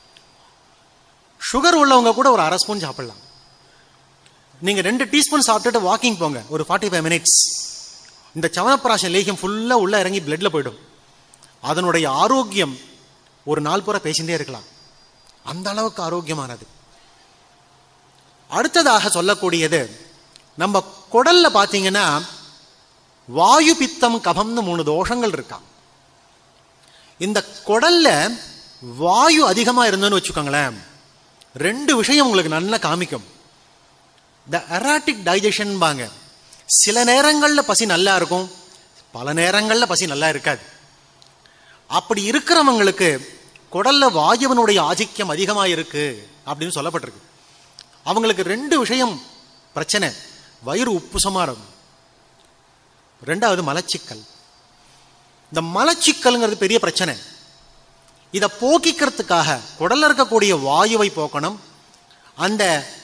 சுகர் உள்ளவங்க கூட ஒரு அரை ஸ்பூன் சாப்பிடலாம் நீங்க ரெண்டு டீஸ்பூன் சாப்பிட்டுட்டு வாக்கிங் போங்க ஒரு ஃபார்ட்டி ஃபைவ் மினிட்ஸ் இந்த சவனப்பிராசம் லேகியம் ஃபுல்லா உள்ள இறங்கி பிளட்ல போயிடும் அதனுடைய ஆரோக்கியம் ஒரு நாள் பூரா பேசிட்டே இருக்கலாம் அந்த அளவுக்கு ஆரோக்கியமானது அடுத்ததாக சொல்லக்கூடியது நம்ம குடல்ல பாத்தீங்கன்னா வாயு பித்தம் கபம்னு மூணு தோஷங்கள் இருக்கா இந்த குடல்ல வாயு அதிகமா இருந்ததுன்னு வச்சுக்கோங்களேன் ரெண்டு விஷயம் உங்களுக்கு நல்லா காமிக்கும் த எராட்டிக் டைஜஷன் பாங்க சில நேரங்கள்ல பசி நல்லா இருக்கும் பல நேரங்கள்ல பசி நல்லா இருக்காது அப்படி இருக்கிறவங்களுக்கு குடல்ல வாயுவனுடைய ஆதிக்கம் அதிகமா இருக்கு அப்படின்னு சொல்லப்பட்டிருக்கு அவங்களுக்கு ரெண்டு விஷயம் பிரச்சனை வயிறு உப்புசமா இருக்கும் ரெண்டாவது மலச்சிக்கல் இந்த மலச்சிக்கல்ங்கிறது பெரிய பிரச்சனை இதை போக்கிக்கிறதுக்காக குடல்ல இருக்கக்கூடிய வாயுவை போக்கணும் அந்த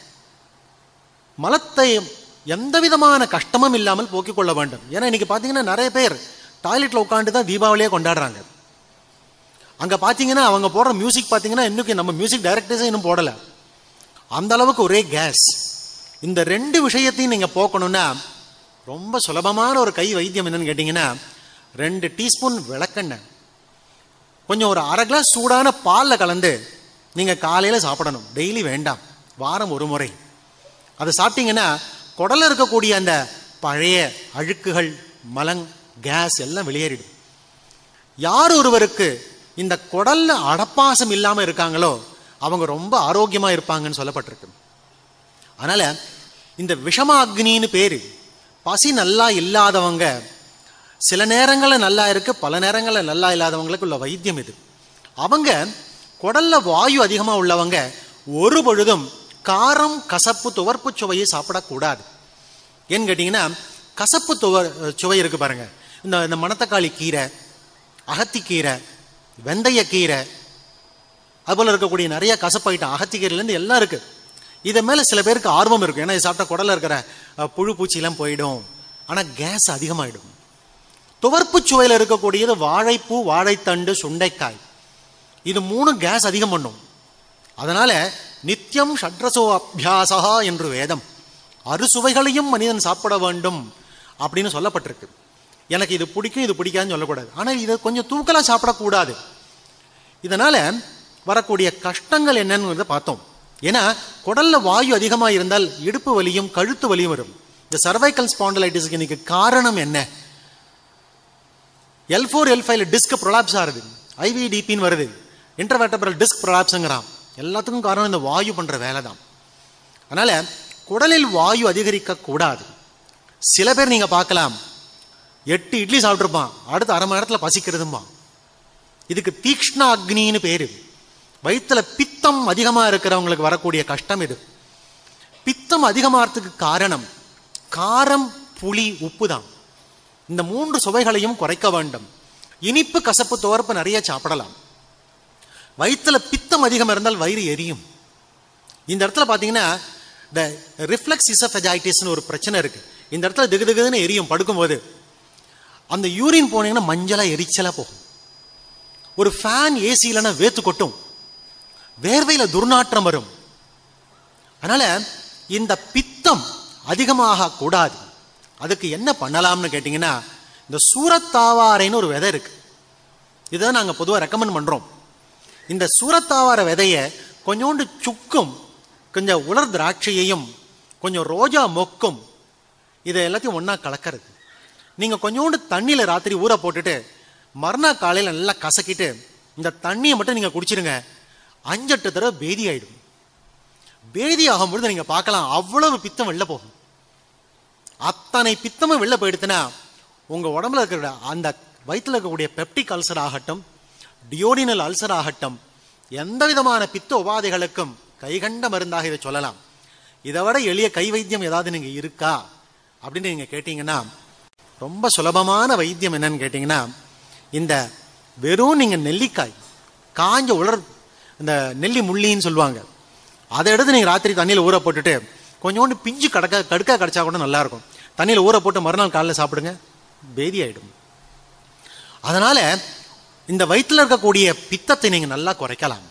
மலத்தை எந்த விதமான கஷ்டமும் இல்லாமல் போக்கிக் கொள்ள வேண்டும் ஏன்னா இன்னைக்கு பார்த்தீங்கன்னா நிறைய பேர் டாய்லெட்ல உட்காந்து தான் தீபாவளியே கொண்டாடுறாங்க அங்க பாத்தீங்கன்னா அவங்க போடுற மியூசிக் பாத்தீங்கன்னா இன்னும் நம்ம மியூசிக் டைரக்டர்ஸே இன்னும் போடல அந்த அளவுக்கு ஒரே கேஸ் இந்த ரெண்டு விஷயத்தையும் நீங்க போக்கணும்னா ரொம்ப சுலபமான ஒரு கை வைத்தியம் என்னன்னு கேட்டீங்கன்னா ரெண்டு டீஸ்பூன் விளக்கெண்ணெய் கொஞ்சம் ஒரு அரை கிளாஸ் சூடான பாலில் கலந்து நீங்க காலையில சாப்பிடணும் டெய்லி வேண்டாம் வாரம் ஒரு முறை அதை சாப்பிட்டீங்கன்னா குடல்ல இருக்கக்கூடிய அந்த பழைய அழுக்குகள் மலங் கேஸ் எல்லாம் வெளியேறிடும் யார் ஒருவருக்கு இந்த குடல்ல அடப்பாசம் இல்லாம இருக்காங்களோ அவங்க ரொம்ப ஆரோக்கியமா இருப்பாங்கன்னு சொல்லப்பட்டிருக்கு அதனால இந்த விஷமாக்னின்னு பேரு பசி நல்லா இல்லாதவங்க சில நேரங்களில் நல்லா இருக்கு பல நேரங்களில் நல்லா இல்லாதவங்களுக்கு உள்ள வைத்தியம் இது அவங்க குடல்ல வாயு அதிகமா உள்ளவங்க ஒரு பொழுதும் காரம் கசப்பு துவர்ப்பு சுவையை சாப்பிடக்கூடாது ஏன்னு கேட்டீங்கன்னா கசப்பு துவர் சுவை இருக்கு பாருங்க இந்த இந்த மணத்தக்காளி கீரை அகத்திக்கீரை வெந்தயக்கீரை அதுபோல் இருக்கக்கூடிய நிறைய கசப்பு ஐட்டம் அகத்திக்கீரையிலேருந்து எல்லாம் இருக்கு இதை மேலே சில பேருக்கு ஆர்வம் இருக்கும் ஏன்னா இது சாப்பிட்டா குடல்ல இருக்கிற அஹ், புழு பூச்சிலாம் போயிடும் ஆனால் கேஸ் அதிகமாயிடும் துவர்ப்பு சுவையில் இருக்கக்கூடியது வாழைப்பூ வாழைத்தண்டு சுண்டைக்காய் இது மூணு கேஸ் அதிகம் பண்ணும் அதனால நித்தியம் ஷட்ரசோ அபியாசா என்று வேதம் அறுசுவைகளையும் மனிதன் சாப்பிட வேண்டும் அப்படின்னு சொல்லப்பட்டிருக்கு எனக்கு இது பிடிக்கும் இது பிடிக்காதுன்னு சொல்லக்கூடாது ஆனால் இதை கொஞ்சம் தூக்கலா சாப்பிடக்கூடாது இதனால வரக்கூடிய கஷ்டங்கள் என்னன்னு பார்த்தோம் ஏன்னா குடல்ல வாயு அதிகமா இருந்தால் இடுப்பு வலியும் கழுத்து வலியும் வரும் இந்த சர்வைக்கல் ஸ்பாண்டலைட்டிஸ்க்கு இன்னைக்கு காரணம் என்ன எல் ஃபோர் எல் ஃபைவ்ல டிஸ்க் ப்ரொலாப்ஸ் ஆகுது ஐவிடிபின்னு வருது இன்டர்வேட்டபரல் டிஸ்க் ப்ரொலாப்ஸுங்கிறான் எல்லாத்துக்கும் காரணம் இந்த வாயு பண்ற வேலை தான் அதனால குடலில் வாயு அதிகரிக்க கூடாது சில பேர் நீங்க பார்க்கலாம் எட்டு இட்லி சாப்பிட்டுருப்பான் அடுத்த அரை மணி நேரத்துல பசிக்கிறதுமா இதுக்கு தீக்ஷ்ண அக்னின்னு பேரு வயிற்றுல பித்தம் அதிகமா இருக்கிறவங்களுக்கு வரக்கூடிய கஷ்டம் இது பித்தம் அதிகமாகிறதுக்கு காரணம் காரம் புளி உப்பு தான் இந்த மூன்று சுவைகளையும் குறைக்க வேண்டும் இனிப்பு கசப்பு துவர்ப்பு நிறைய சாப்பிடலாம் வயிற்றுல பித்தம் அதிகம் இருந்தால் வயிறு எரியும் இந்த இடத்துல பார்த்தீங்கன்னா இந்த ரிஃப்ளெக்ஸ் இசஃபெஜைட்டிஸ்னு ஒரு பிரச்சனை இருக்கு இந்த இடத்துல திகு திகுன்னு எரியும் படுக்கும்போது அந்த யூரின் போனீங்கன்னா மஞ்சளா எரிச்சலா போகும் ஒரு ஃபேன் ஏசி இல்லைன்னா வேத்து கொட்டும் வேர்வையில துர்நாற்றம் வரும் அதனால இந்த பித்தம் அதிகமாக கூடாது அதுக்கு என்ன பண்ணலாம்னு கேட்டிங்கன்னா இந்த சூரத்தாவாரைன்னு ஒரு விதை இருக்கு இதை நாங்கள் பொதுவாக ரெக்கமெண்ட் பண்ணுறோம் இந்த சூரத்தாவார விதைய கொஞ்சோண்டு சுக்கும் கொஞ்சம் உலர் திராட்சையையும் கொஞ்சம் ரோஜா மொக்கும் இதை எல்லாத்தையும் ஒன்றா கலக்கிறது நீங்கள் கொஞ்சோண்டு தண்ணியில் ராத்திரி ஊற போட்டுட்டு மறுநாள் காலையில் நல்லா கசக்கிட்டு இந்த தண்ணியை மட்டும் நீங்கள் குடிச்சிருங்க அஞ்செட்டு தடவை பேதி ஆயிடும் பேதி ஆகும்பொழுது நீங்கள் பார்க்கலாம் அவ்வளவு பித்தம் வெளில போகும் அத்தனை பித்தமும் வெளில போயிடுத்துன்னா உங்க உடம்புல இருக்கிற அந்த வயிற்றுல இருக்கக்கூடிய பெப்டிக் அல்சர் ஆகட்டும் டியோடினல் அல்சர் ஆகட்டும் எந்த விதமான பித்த உபாதைகளுக்கும் கைகண்ட மருந்தாக இதை சொல்லலாம் இதை விட எளிய கை வைத்தியம் ஏதாவது நீங்க இருக்கா அப்படின்னு நீங்க கேட்டீங்கன்னா ரொம்ப சுலபமான வைத்தியம் என்னன்னு கேட்டீங்கன்னா இந்த வெறும் நீங்க நெல்லிக்காய் காஞ்ச உலர் இந்த நெல்லி முள்ளின்னு சொல்லுவாங்க அதை எடுத்து நீங்க ராத்திரி தண்ணியில் ஊற போட்டுட்டு கொஞ்சோண்டு பிஞ்சு கடக்க கடுக்கா கிடைச்சா கூட நல்லா இருக்கும் தண்ணியில் ஊற போட்டு மறுநாள் காலையில் சாப்பிடுங்க பேதி ஆயிடும் அதனால இந்த வயிற்றில் இருக்கக்கூடிய பித்தத்தை நீங்க நல்லா குறைக்கலாம்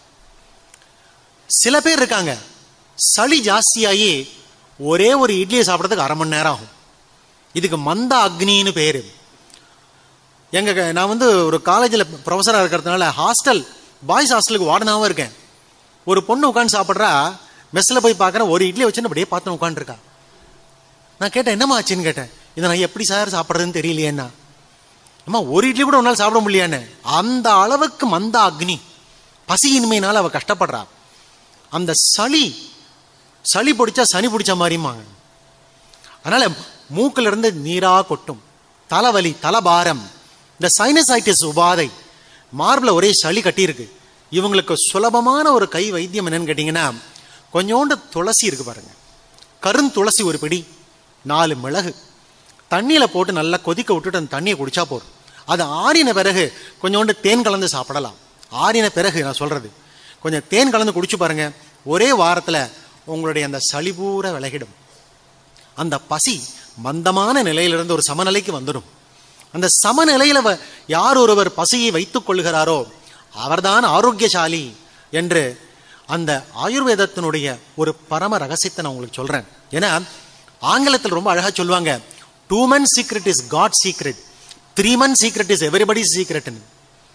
சில பேர் இருக்காங்க சளி ஜாஸ்தியாகி ஒரே ஒரு இட்லியை சாப்பிட்றதுக்கு அரை மணி நேரம் ஆகும் இதுக்கு மந்த அக்னின்னு பேரு எங்க நான் வந்து ஒரு காலேஜில் ப்ரொஃபஸராக இருக்கிறதுனால ஹாஸ்டல் பாய்ஸ் ஹாஸ்டலுக்கு வார்டனாகவும் இருக்கேன் ஒரு பொண்ணு உட்காந்து சாப்பிட்றா மெஸ்ஸில் போய் பார்க்குறேன் ஒரு இட்லி வச்சுன்னு அப்படியே பார்த்து உட்காந்துருக்கா நான் கேட்டேன் என்னம்மா ஆச்சுன்னு கேட்டேன் இதை நான் எப்படி சார் சாப்பிட்றதுன்னு தெரியலையேன்னா அம்மா ஒரு இட்லி கூட உன்னால் சாப்பிட முடியலையான்னு அந்த அளவுக்கு மந்த அக்னி பசியின்மையினால் அவ கஷ்டப்படுறா அந்த சளி சளி பிடிச்சா சனி பிடிச்ச மாதிரிமாங்க அதனால மூக்குல இருந்து நீரா கொட்டும் தலைவலி தலபாரம் இந்த சைனசைட்டிஸ் உபாதை மார்பில் ஒரே சளி கட்டியிருக்கு இவங்களுக்கு சுலபமான ஒரு கை வைத்தியம் என்னன்னு கேட்டிங்கன்னா கொஞ்சோண்டு துளசி இருக்கு பாருங்க கருந்துளசி ஒரு பிடி நாலு மிளகு தண்ணியில் போட்டு நல்லா கொதிக்க விட்டுட்டு அந்த தண்ணியை குடிச்சா போதும் அது ஆறின பிறகு கொஞ்சோண்டு தேன் கலந்து சாப்பிடலாம் ஆறின பிறகு நான் சொல்றது கொஞ்சம் தேன் கலந்து குடிச்சு பாருங்க ஒரே வாரத்தில் உங்களுடைய அந்த சளி பூரா விலகிடும் அந்த பசி மந்தமான நிலையிலிருந்து ஒரு சமநிலைக்கு வந்துடும் அந்த சமநிலையில வ- யார் ஒருவர் பசியை வைத்துக் கொள்கிறாரோ அவர்தான் ஆரோக்கியசாலி என்று அந்த ஆயுர்வேதத்தினுடைய ஒரு பரம ரகசியத்தை நான் உங்களுக்கு சொல்றேன் ஏன்னா ஆங்கிலத்தில் ரொம்ப அழகா சொல்லுவாங்க two man secret is God secret three man secret is everybody சீக்ரெட்னு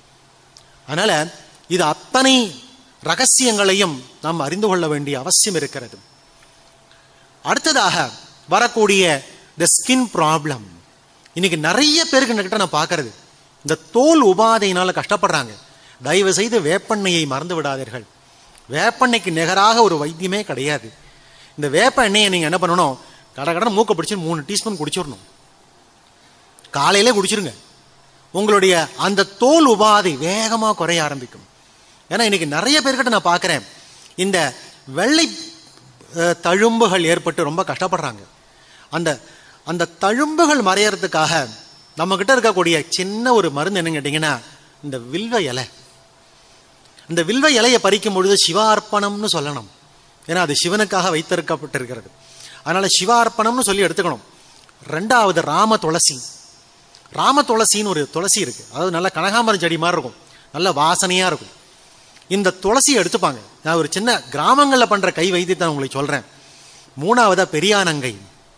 அதனால இது அத்தனை ரகசியங்களையும் நாம் அறிந்து கொள்ள வேண்டிய அவசியம் இருக்கிறது அடுத்ததாக வரக்கூடிய த ஸ்கின் ப்ராப்ளம் இன்னைக்கு நிறைய பேருக்கு கிட்ட நான் பார்க்கறது இந்த தோல் உபாதையினால கஷ்டப்படுறாங்க தயவு செய்து வேப்பெண்ணெயை மறந்து விடாதீர்கள் வேப்பெண்ணெய்க்கு நிகராக ஒரு வைத்தியமே கிடையாது இந்த வேப்ப எண்ணெயை நீங்க என்ன பண்ணணும் கட கடன் மூக்க பிடிச்சி மூணு டீஸ்பூன் குடிச்சிடணும் காலையிலே குடிச்சிருங்க உங்களுடைய அந்த தோல் உபாதை வேகமா குறைய ஆரம்பிக்கும் ஏன்னா இன்னைக்கு நிறைய பேர்கிட்ட நான் பார்க்கிறேன் இந்த வெள்ளை அஹ், தழும்புகள் ஏற்பட்டு ரொம்ப கஷ்டப்படுறாங்க அந்த அந்த தழும்புகள் மறையறதுக்காக நம்ம கிட்ட இருக்கக்கூடிய சின்ன ஒரு மருந்து என்னன்னு கேட்டீங்கன்னா இந்த வில்வ இலை இந்த வில்வ இலையை பறிக்கும் பொழுது சிவார்ப்பணம்னு சொல்லணும் ஏன்னா அது சிவனுக்காக வைத்திருக்கப்பட்டிருக்கிறது அதனால சிவார்ப்பணம்னு சொல்லி எடுத்துக்கணும் ரெண்டாவது ராம துளசி ராம துளசின்னு ஒரு துளசி இருக்கு அதாவது நல்ல கனகாமரம் செடி மாதிரி இருக்கும் நல்ல வாசனையா இருக்கும் இந்த துளசியை எடுத்துப்பாங்க நான் ஒரு சின்ன கிராமங்களில் பண்ற கை வைத்தியத்தை நான் உங்களுக்கு சொல்றேன் மூணாவதா பெரியானங்கை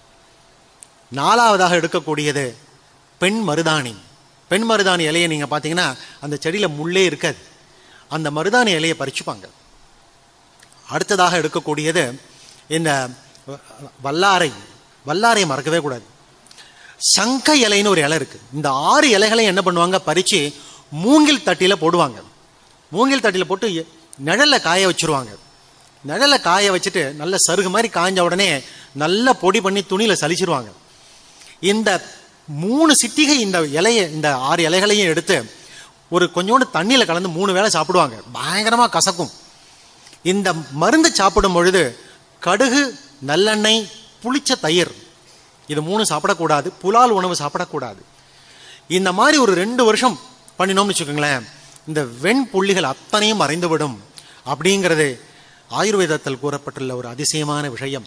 நாலாவதாக எடுக்கக்கூடியது பெண் மருதாணி பெண் மருதாணி இலையை நீங்க பார்த்தீங்கன்னா அந்த செடியில முள்ளே இருக்காது அந்த மருதாணி இலையை பறிச்சுப்பாங்க அடுத்ததாக எடுக்கக்கூடியது இந்த வ- வல்லாரை வல்லாரையை மறக்கவே கூடாது சங்க இலைன்னு ஒரு இலை இருக்கு இந்த ஆறு இலைகளையும் என்ன பண்ணுவாங்க பறிச்சு மூங்கில் தட்டில போடுவாங்க மூங்கில் தட்டில போட்டு எ- நிழல்ல காய வச்சிருவாங்க நிழல்ல காய வச்சுட்டு நல்ல சருகு மாதிரி காய்ஞ்ச உடனே நல்லா பொடி பண்ணி துணியில சலிச்சிருவாங்க இந்த மூணு சிட்டிகை இந்த இலைய இந்த ஆறு இலைகளையும் எடுத்து ஒரு கொஞ்சோண்டு தண்ணியில கலந்து மூணு வேளை சாப்பிடுவாங்க பயங்கரமா கசக்கும் இந்த மருந்து சாப்பிடும் பொழுது கடுகு நல்லெண்ணெய் புளிச்ச தயிர் இது மூணு சாப்பிடக்கூடாது புலால் உணவு சாப்பிடக்கூடாது இந்த மாதிரி ஒரு ரெண்டு வருஷம் பண்ணினோம்னு வச்சுக்கோங்களேன் இந்த வெண்புள்ளிகள் அத்தனையும் மறைந்துவிடும் அப்படிங்கிறது ஆயுர்வேதத்தில் கூறப்பட்டுள்ள ஒரு அதிசயமான விஷயம்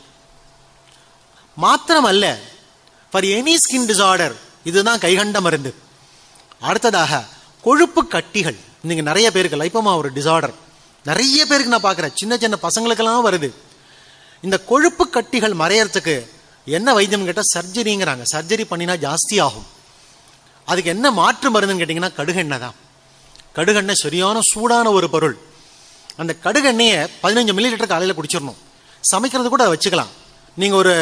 மாத்திரமல்ல ஃபார் எனி ஸ்கின் டிசார்டர் இதுதான் கைகண்ட மருந்து அடுத்ததாக கொழுப்பு கட்டிகள் இன்னைக்கு நிறைய பேருக்கு லைப்பமா ஒரு டிசார்டர் நிறைய பேருக்கு நான் பார்க்குறேன் சின்ன சின்ன பசங்களுக்கெல்லாம் வருது இந்த கொழுப்பு கட்டிகள் மறையறதுக்கு என்ன வைத்தியம் கேட்டால் சர்ஜரிங்கிறாங்க சர்ஜரி பண்ணினா ஜாஸ்தி ஆகும் அதுக்கு என்ன மாற்று மருந்துன்னு கேட்டிங்கன்னா கடுகெண்ணெய் தான் கடுகெண்ணெய் சரியான சூடான ஒரு பொருள் அந்த கடுகெண்ணெயை பதினஞ்சு மில்லி லிட்டர் காலையில் குடிச்சிடணும் சமைக்கிறது கூட அதை வச்சுக்கலாம் நீங்கள் ஒரு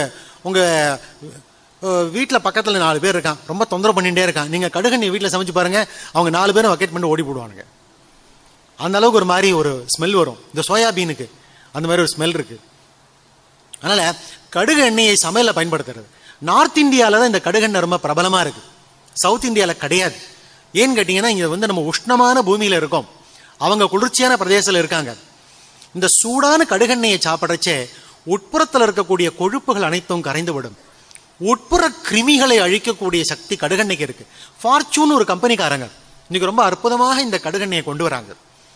உங்கள் வீட்டில் பக்கத்தில் நாலு பேர் இருக்கான் ரொம்ப தொந்தரவு பண்ணிகிட்டே இருக்கான் நீங்கள் கடுகெண்ணெய் வீட்டில் சமைச்சு பாருங்கள் அவங்க நாலு பேரும் வக்கெட் பண்ணி ஓடி போடுவானுங்க அந்த அளவுக்கு ஒரு மாதிரி ஒரு ஸ்மெல் வரும் இந்த சோயாபீனுக்கு அந்த மாதிரி ஒரு ஸ்மெல் இருக்கு அதனால கடுகு எண்ணெயை சமையலில் பயன்படுத்துறது நார்த் இந்தியாவில் தான் இந்த கடுகு எண்ணெய் ரொம்ப பிரபலமாக இருக்கு சவுத் இந்தியாவில் கிடையாது ஏன்னு கேட்டிங்கன்னா இங்கே வந்து நம்ம உஷ்ணமான பூமியில் இருக்கோம் அவங்க குளிர்ச்சியான பிரதேசத்தில் இருக்காங்க இந்த சூடான கடுகெண்ணெயை சாப்பிட்றச்சே உட்புறத்தில் இருக்கக்கூடிய கொழுப்புகள் அனைத்தும் கரைந்துவிடும் உட்புற கிருமிகளை அழிக்கக்கூடிய சக்தி கடுகெண்ணெய்க்கு இருக்கு ஃபார்ச்சூன் ஒரு கம்பெனிக்காரங்க இன்னைக்கு ரொம்ப அற்புதமாக இந்த கடுகெண்ணெயை கொண்டு வராங்க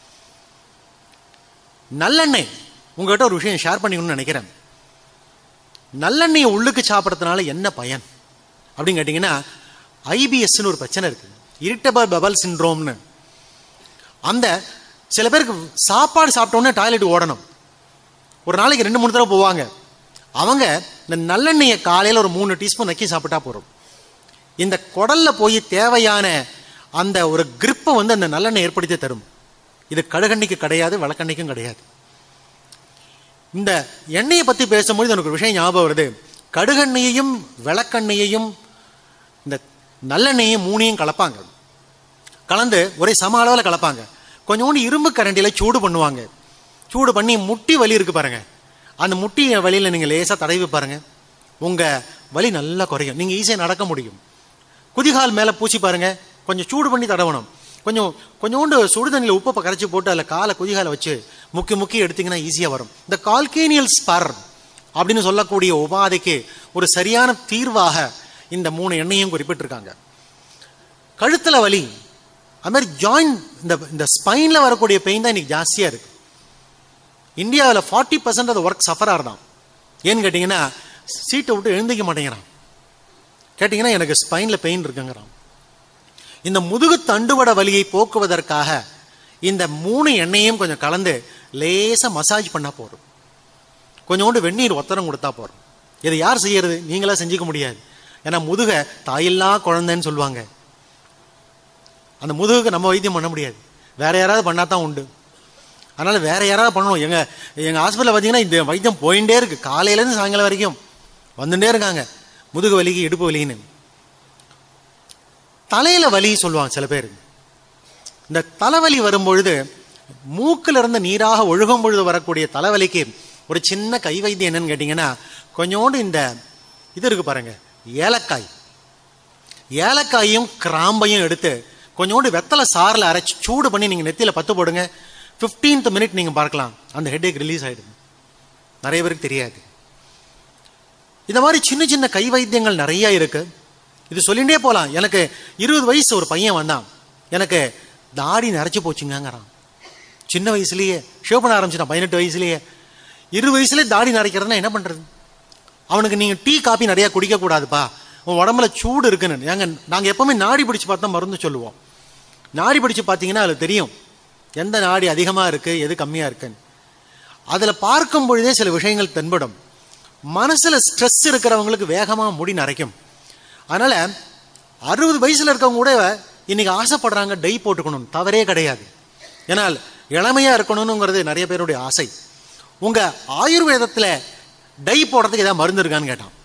நல்லெண்ணெய் உங்ககிட்ட ஒரு விஷயம் ஷேர் பண்ணிக்கணும்னு நினைக்கிறேன் நல்லெண்ணெயை உள்ளுக்கு சாப்பிட்றதுனால என்ன பயன் அப்படின்னு கேட்டிங்கன்னா ஐபிஎஸ்ன்னு ஒரு பிரச்சனை இருக்கு இரிட்டபிள் பபல் சின்ட்ரோம்னு அந்த சில பேருக்கு சாப்பாடு சாப்பிட்டோன்னே டாய்லெட் ஓடணும் ஒரு நாளைக்கு ரெண்டு மூணு தடவை போவாங்க அவங்க இந்த நல்லெண்ணெயை காலையில் ஒரு மூணு டீஸ்பூன் நக்கி சாப்பிட்டா போதும் இந்த குடல்ல போய் தேவையான அந்த ஒரு கிரிப்பை வந்து அந்த நல்லெண்ணெய் ஏற்படுத்தி தரும் இது கடுகண்ணிக்கு கிடையாது விளக்கண்ணிக்கும் கிடையாது இந்த எண்ணெயை பத்தி பேசும்போது எனக்கு ஒரு விஷயம் ஞாபகம் வருது கடுகெண்ணெயையும் விளக்கெண்ணெயையும் இந்த நல்லெண்ணெயையும் மூணையும் கலப்பாங்க கலந்து ஒரே சம அளவில் கலப்பாங்க கொஞ்சோண்டு இரும்பு கரண்டியில சூடு பண்ணுவாங்க சூடு பண்ணி முட்டி வலி இருக்கு பாருங்க அந்த முட்டி வலியில நீங்க லேசா தடவி பாருங்க உங்க வலி நல்லா குறையும் நீங்க ஈஸியா நடக்க முடியும் குதிகால் மேல பூச்சி பாருங்க கொஞ்சம் சூடு பண்ணி தடவணும் கொஞ்சம் கொஞ்சோண்டு சுடு தண்ணியில் உப்பை கரைச்சி போட்டு அதில் காலை குதிகால வச்சு முக்கி முக்கி எடுத்தீங்கன்னா ஈஸியாக வரும் இந்த கால்கேனியல் ஸ்பர் அப்படின்னு சொல்லக்கூடிய உபாதைக்கு ஒரு சரியான தீர்வாக இந்த மூணு எண்ணெயும் குறிப்பிட்டிருக்காங்க கழுத்துல வலி அது மாதிரி ஜாயின் இந்த இந்த ஸ்பைன்ல வரக்கூடிய பெயின் தான் இன்னைக்கு ஜாஸ்தியா இருக்கு இந்தியாவில் ஃபார்ட்டி பர்சன்ட் அது ஒர்க் சஃபராக தான் ஏன்னு கேட்டிங்கன்னா சீட்டை விட்டு எழுந்திக்க மாட்டேங்கிறான் கேட்டிங்கன்னா எனக்கு ஸ்பைனில் பெயின் இருக்குங்கிறான் இந்த முதுகு தண்டுவட வலியை போக்குவதற்காக இந்த மூணு எண்ணெயும் கொஞ்சம் கலந்து லேசா மசாஜ் பண்ணா போதும் கொஞ்சோண்டு வெந்நீர் ஒத்தரம் கொடுத்தா போதும் இதை யார் செய்யறது நீங்களா செஞ்சுக்க முடியாது ஏன்னா முதுக தாயில்லா குழந்தைன்னு சொல்லுவாங்க அந்த முதுகுக்கு நம்ம வைத்தியம் பண்ண முடியாது வேற யாராவது பண்ணா தான் உண்டு அதனால வேற யாராவது பண்ணணும் எங்க எங்க ஹாஸ்பிட்டல் பார்த்தீங்கன்னா இந்த வைத்தியம் போயிட்டே இருக்கு காலையில இருந்து சாயங்காலம் வரைக்கும் வந்துட்டே இருக்காங்க முதுகு வலிக்கு இடுப்பு வலின்னு தலையில வலி சொல்லுவாங்க சில பேர் இந்த தலைவலி வரும்பொழுது மூக்கில் இருந்து நீராக ஒழுகும் பொழுது வரக்கூடிய தலைவலிக்கு ஒரு சின்ன கை வைத்தியம் என்னன்னு கேட்டிங்கன்னா கொஞ்சோண்டு இந்த இது இருக்கு பாருங்க ஏலக்காய் ஏலக்காயும் கிராம்பையும் எடுத்து கொஞ்சோண்டு வெத்தலை சாரில் அரைச்சி சூடு பண்ணி நீங்கள் நெத்தியில் பத்து போடுங்க ஃபிஃப்டீன்த் மினிட் நீங்கள் பார்க்கலாம் அந்த ஹெட்டேக் ரிலீஸ் ஆகிடுது நிறைய பேருக்கு தெரியாது இந்த மாதிரி சின்ன சின்ன கை வைத்தியங்கள் நிறைய இருக்கு இது சொல்லிகிட்டே போகலாம் எனக்கு இருபது வயசு ஒரு பையன் வந்தான் எனக்கு தாடி நரைச்சி போச்சுங்கிறான் சின்ன வயசுலயே ஷேவ் பண்ண ஆரம்பிச்சிட்டான் பதினெட்டு வயசுலயே இருபது வயசுலேயே தாடி நரைக்கிறதுனா என்ன பண்றது அவனுக்கு நீங்க டீ காபி நிறைய குடிக்க கூடாதுப்பா உன் உடம்புல சூடு இருக்குன்னு ஏங்க நாங்க எப்பவுமே நாடி பிடிச்சு பார்த்தா மருந்து சொல்லுவோம் நாடி பிடிச்சு பார்த்தீங்கன்னா அதுல தெரியும் எந்த நாடி அதிகமா இருக்கு எது கம்மியா இருக்குன்னு அதுல பார்க்கும் பொழுதே சில விஷயங்கள் தென்படும் மனசுல ஸ்ட்ரெஸ் இருக்கிறவங்களுக்கு வேகமா முடி நரைக்கும் அதனால அறுபது வயசுல இருக்கவங்க கூட இன்னைக்கு ஆசைப்படுறாங்க டை போட்டுக்கணும் தவறே கிடையாது ஏன்னால் இளமையா இருக்கணும்ங்கிறது நிறைய பேருடைய ஆசை உங்க ஆயுர்வேதத்துல டை போடுறதுக்கு ஏதாவது மருந்து இருக்கான்னு கேட்டான்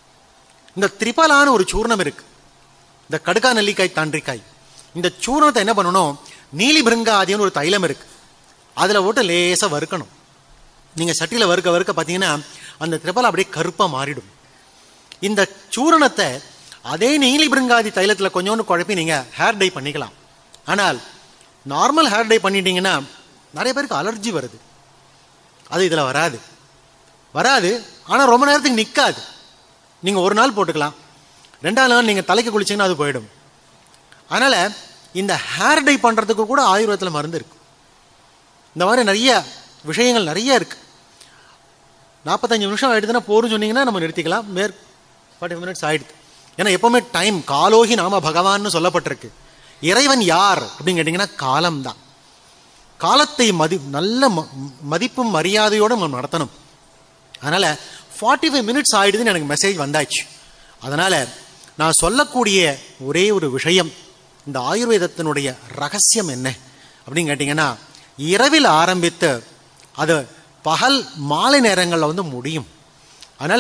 இந்த திரிபலான ஒரு சூர்ணம் இருக்கு இந்த கடுக்கா நெல்லிக்காய் தாண்டிக்காய் இந்த சூர்ணத்தை என்ன பண்ணணும் நீலி பிருங்காதின்னு ஒரு தைலம் இருக்கு அதுல போட்டு லேசா வறுக்கணும் நீங்க சட்டியில வறுக்க வறுக்க பார்த்தீங்கன்னா அந்த திரிபல் அப்படியே கருப்பா மாறிடும் இந்த சூரணத்தை அதே நீலி பிருங்காதி தைலத்தில் கொஞ்சோண்டு குழப்பி நீங்க ஹேர் டை பண்ணிக்கலாம் ஆனால் நார்மல் ஹேர் டை பண்ணிட்டீங்கன்னா நிறைய பேருக்கு அலர்ஜி வருது அது இதுல வராது வராது ஆனா ரொம்ப நேரத்துக்கு நிக்காது நீங்க ஒரு நாள் போட்டுக்கலாம் ரெண்டாவது நாள் நீங்க தலைக்கு குளிச்சீங்கன்னா அது போயிடும் அதனால இந்த ஹேர் டை பண்றதுக்கு கூட ஆயுர்வேதத்தில் மருந்து இருக்கு இந்த மாதிரி நிறைய விஷயங்கள் நிறைய இருக்கு நாற்பத்தஞ்சு நிமிஷம் ஆயிடுதுன்னா போரும் சொன்னீங்கன்னா நம்ம நிறுத்திக்கலாம் மேற் ஃபார்ட்டி மினிட்ஸ் ஆயிடுது ஏன்னா எப்பவுமே டைம் காலோகி நாம பகவான்னு சொல்லப்பட்டிருக்கு இறைவன் யார் அப்படின்னு கேட்டிங்கன்னா காலம்தான் காலத்தை மதி நல்ல ம- மதிப்பும் மரியாதையோடு நம்ம நடத்தணும் அதனால ஃபார்ட்டி ஃபைவ் மினிட்ஸ் ஆயிடுதுன்னு எனக்கு மெசேஜ் வந்தாச்சு அதனால நான் சொல்லக்கூடிய ஒரே ஒரு விஷயம் இந்த ஆயுர்வேதத்தினுடைய ரகசியம் என்ன அப்படின்னு கேட்டிங்கன்னா இரவில் ஆரம்பித்து அது பகல் மாலை நேரங்களில் வந்து முடியும் அதனால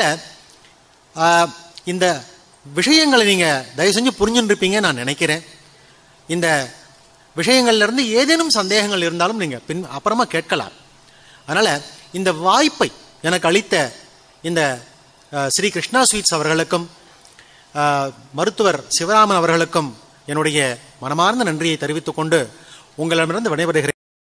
ஆஹ், இந்த விஷயங்களை நீங்கள் தயவு செஞ்சு புரிஞ்சுன்னு இருப்பீங்க நான் நினைக்கிறேன் இந்த விஷயங்கள்ல இருந்து ஏதேனும் சந்தேகங்கள் இருந்தாலும் நீங்கள் பின் அப்புறமா கேட்கலாம் அதனால் இந்த வாய்ப்பை எனக்கு அளித்த இந்த அஹ், ஸ்ரீ கிருஷ்ணா ஸ்வீட்ஸ் அவர்களுக்கும் அஹ், மருத்துவர் சிவராமன் அவர்களுக்கும் என்னுடைய மனமார்ந்த நன்றியை தெரிவித்துக் கொண்டு உங்களிடமிருந்து விடைபெறுகிறேன்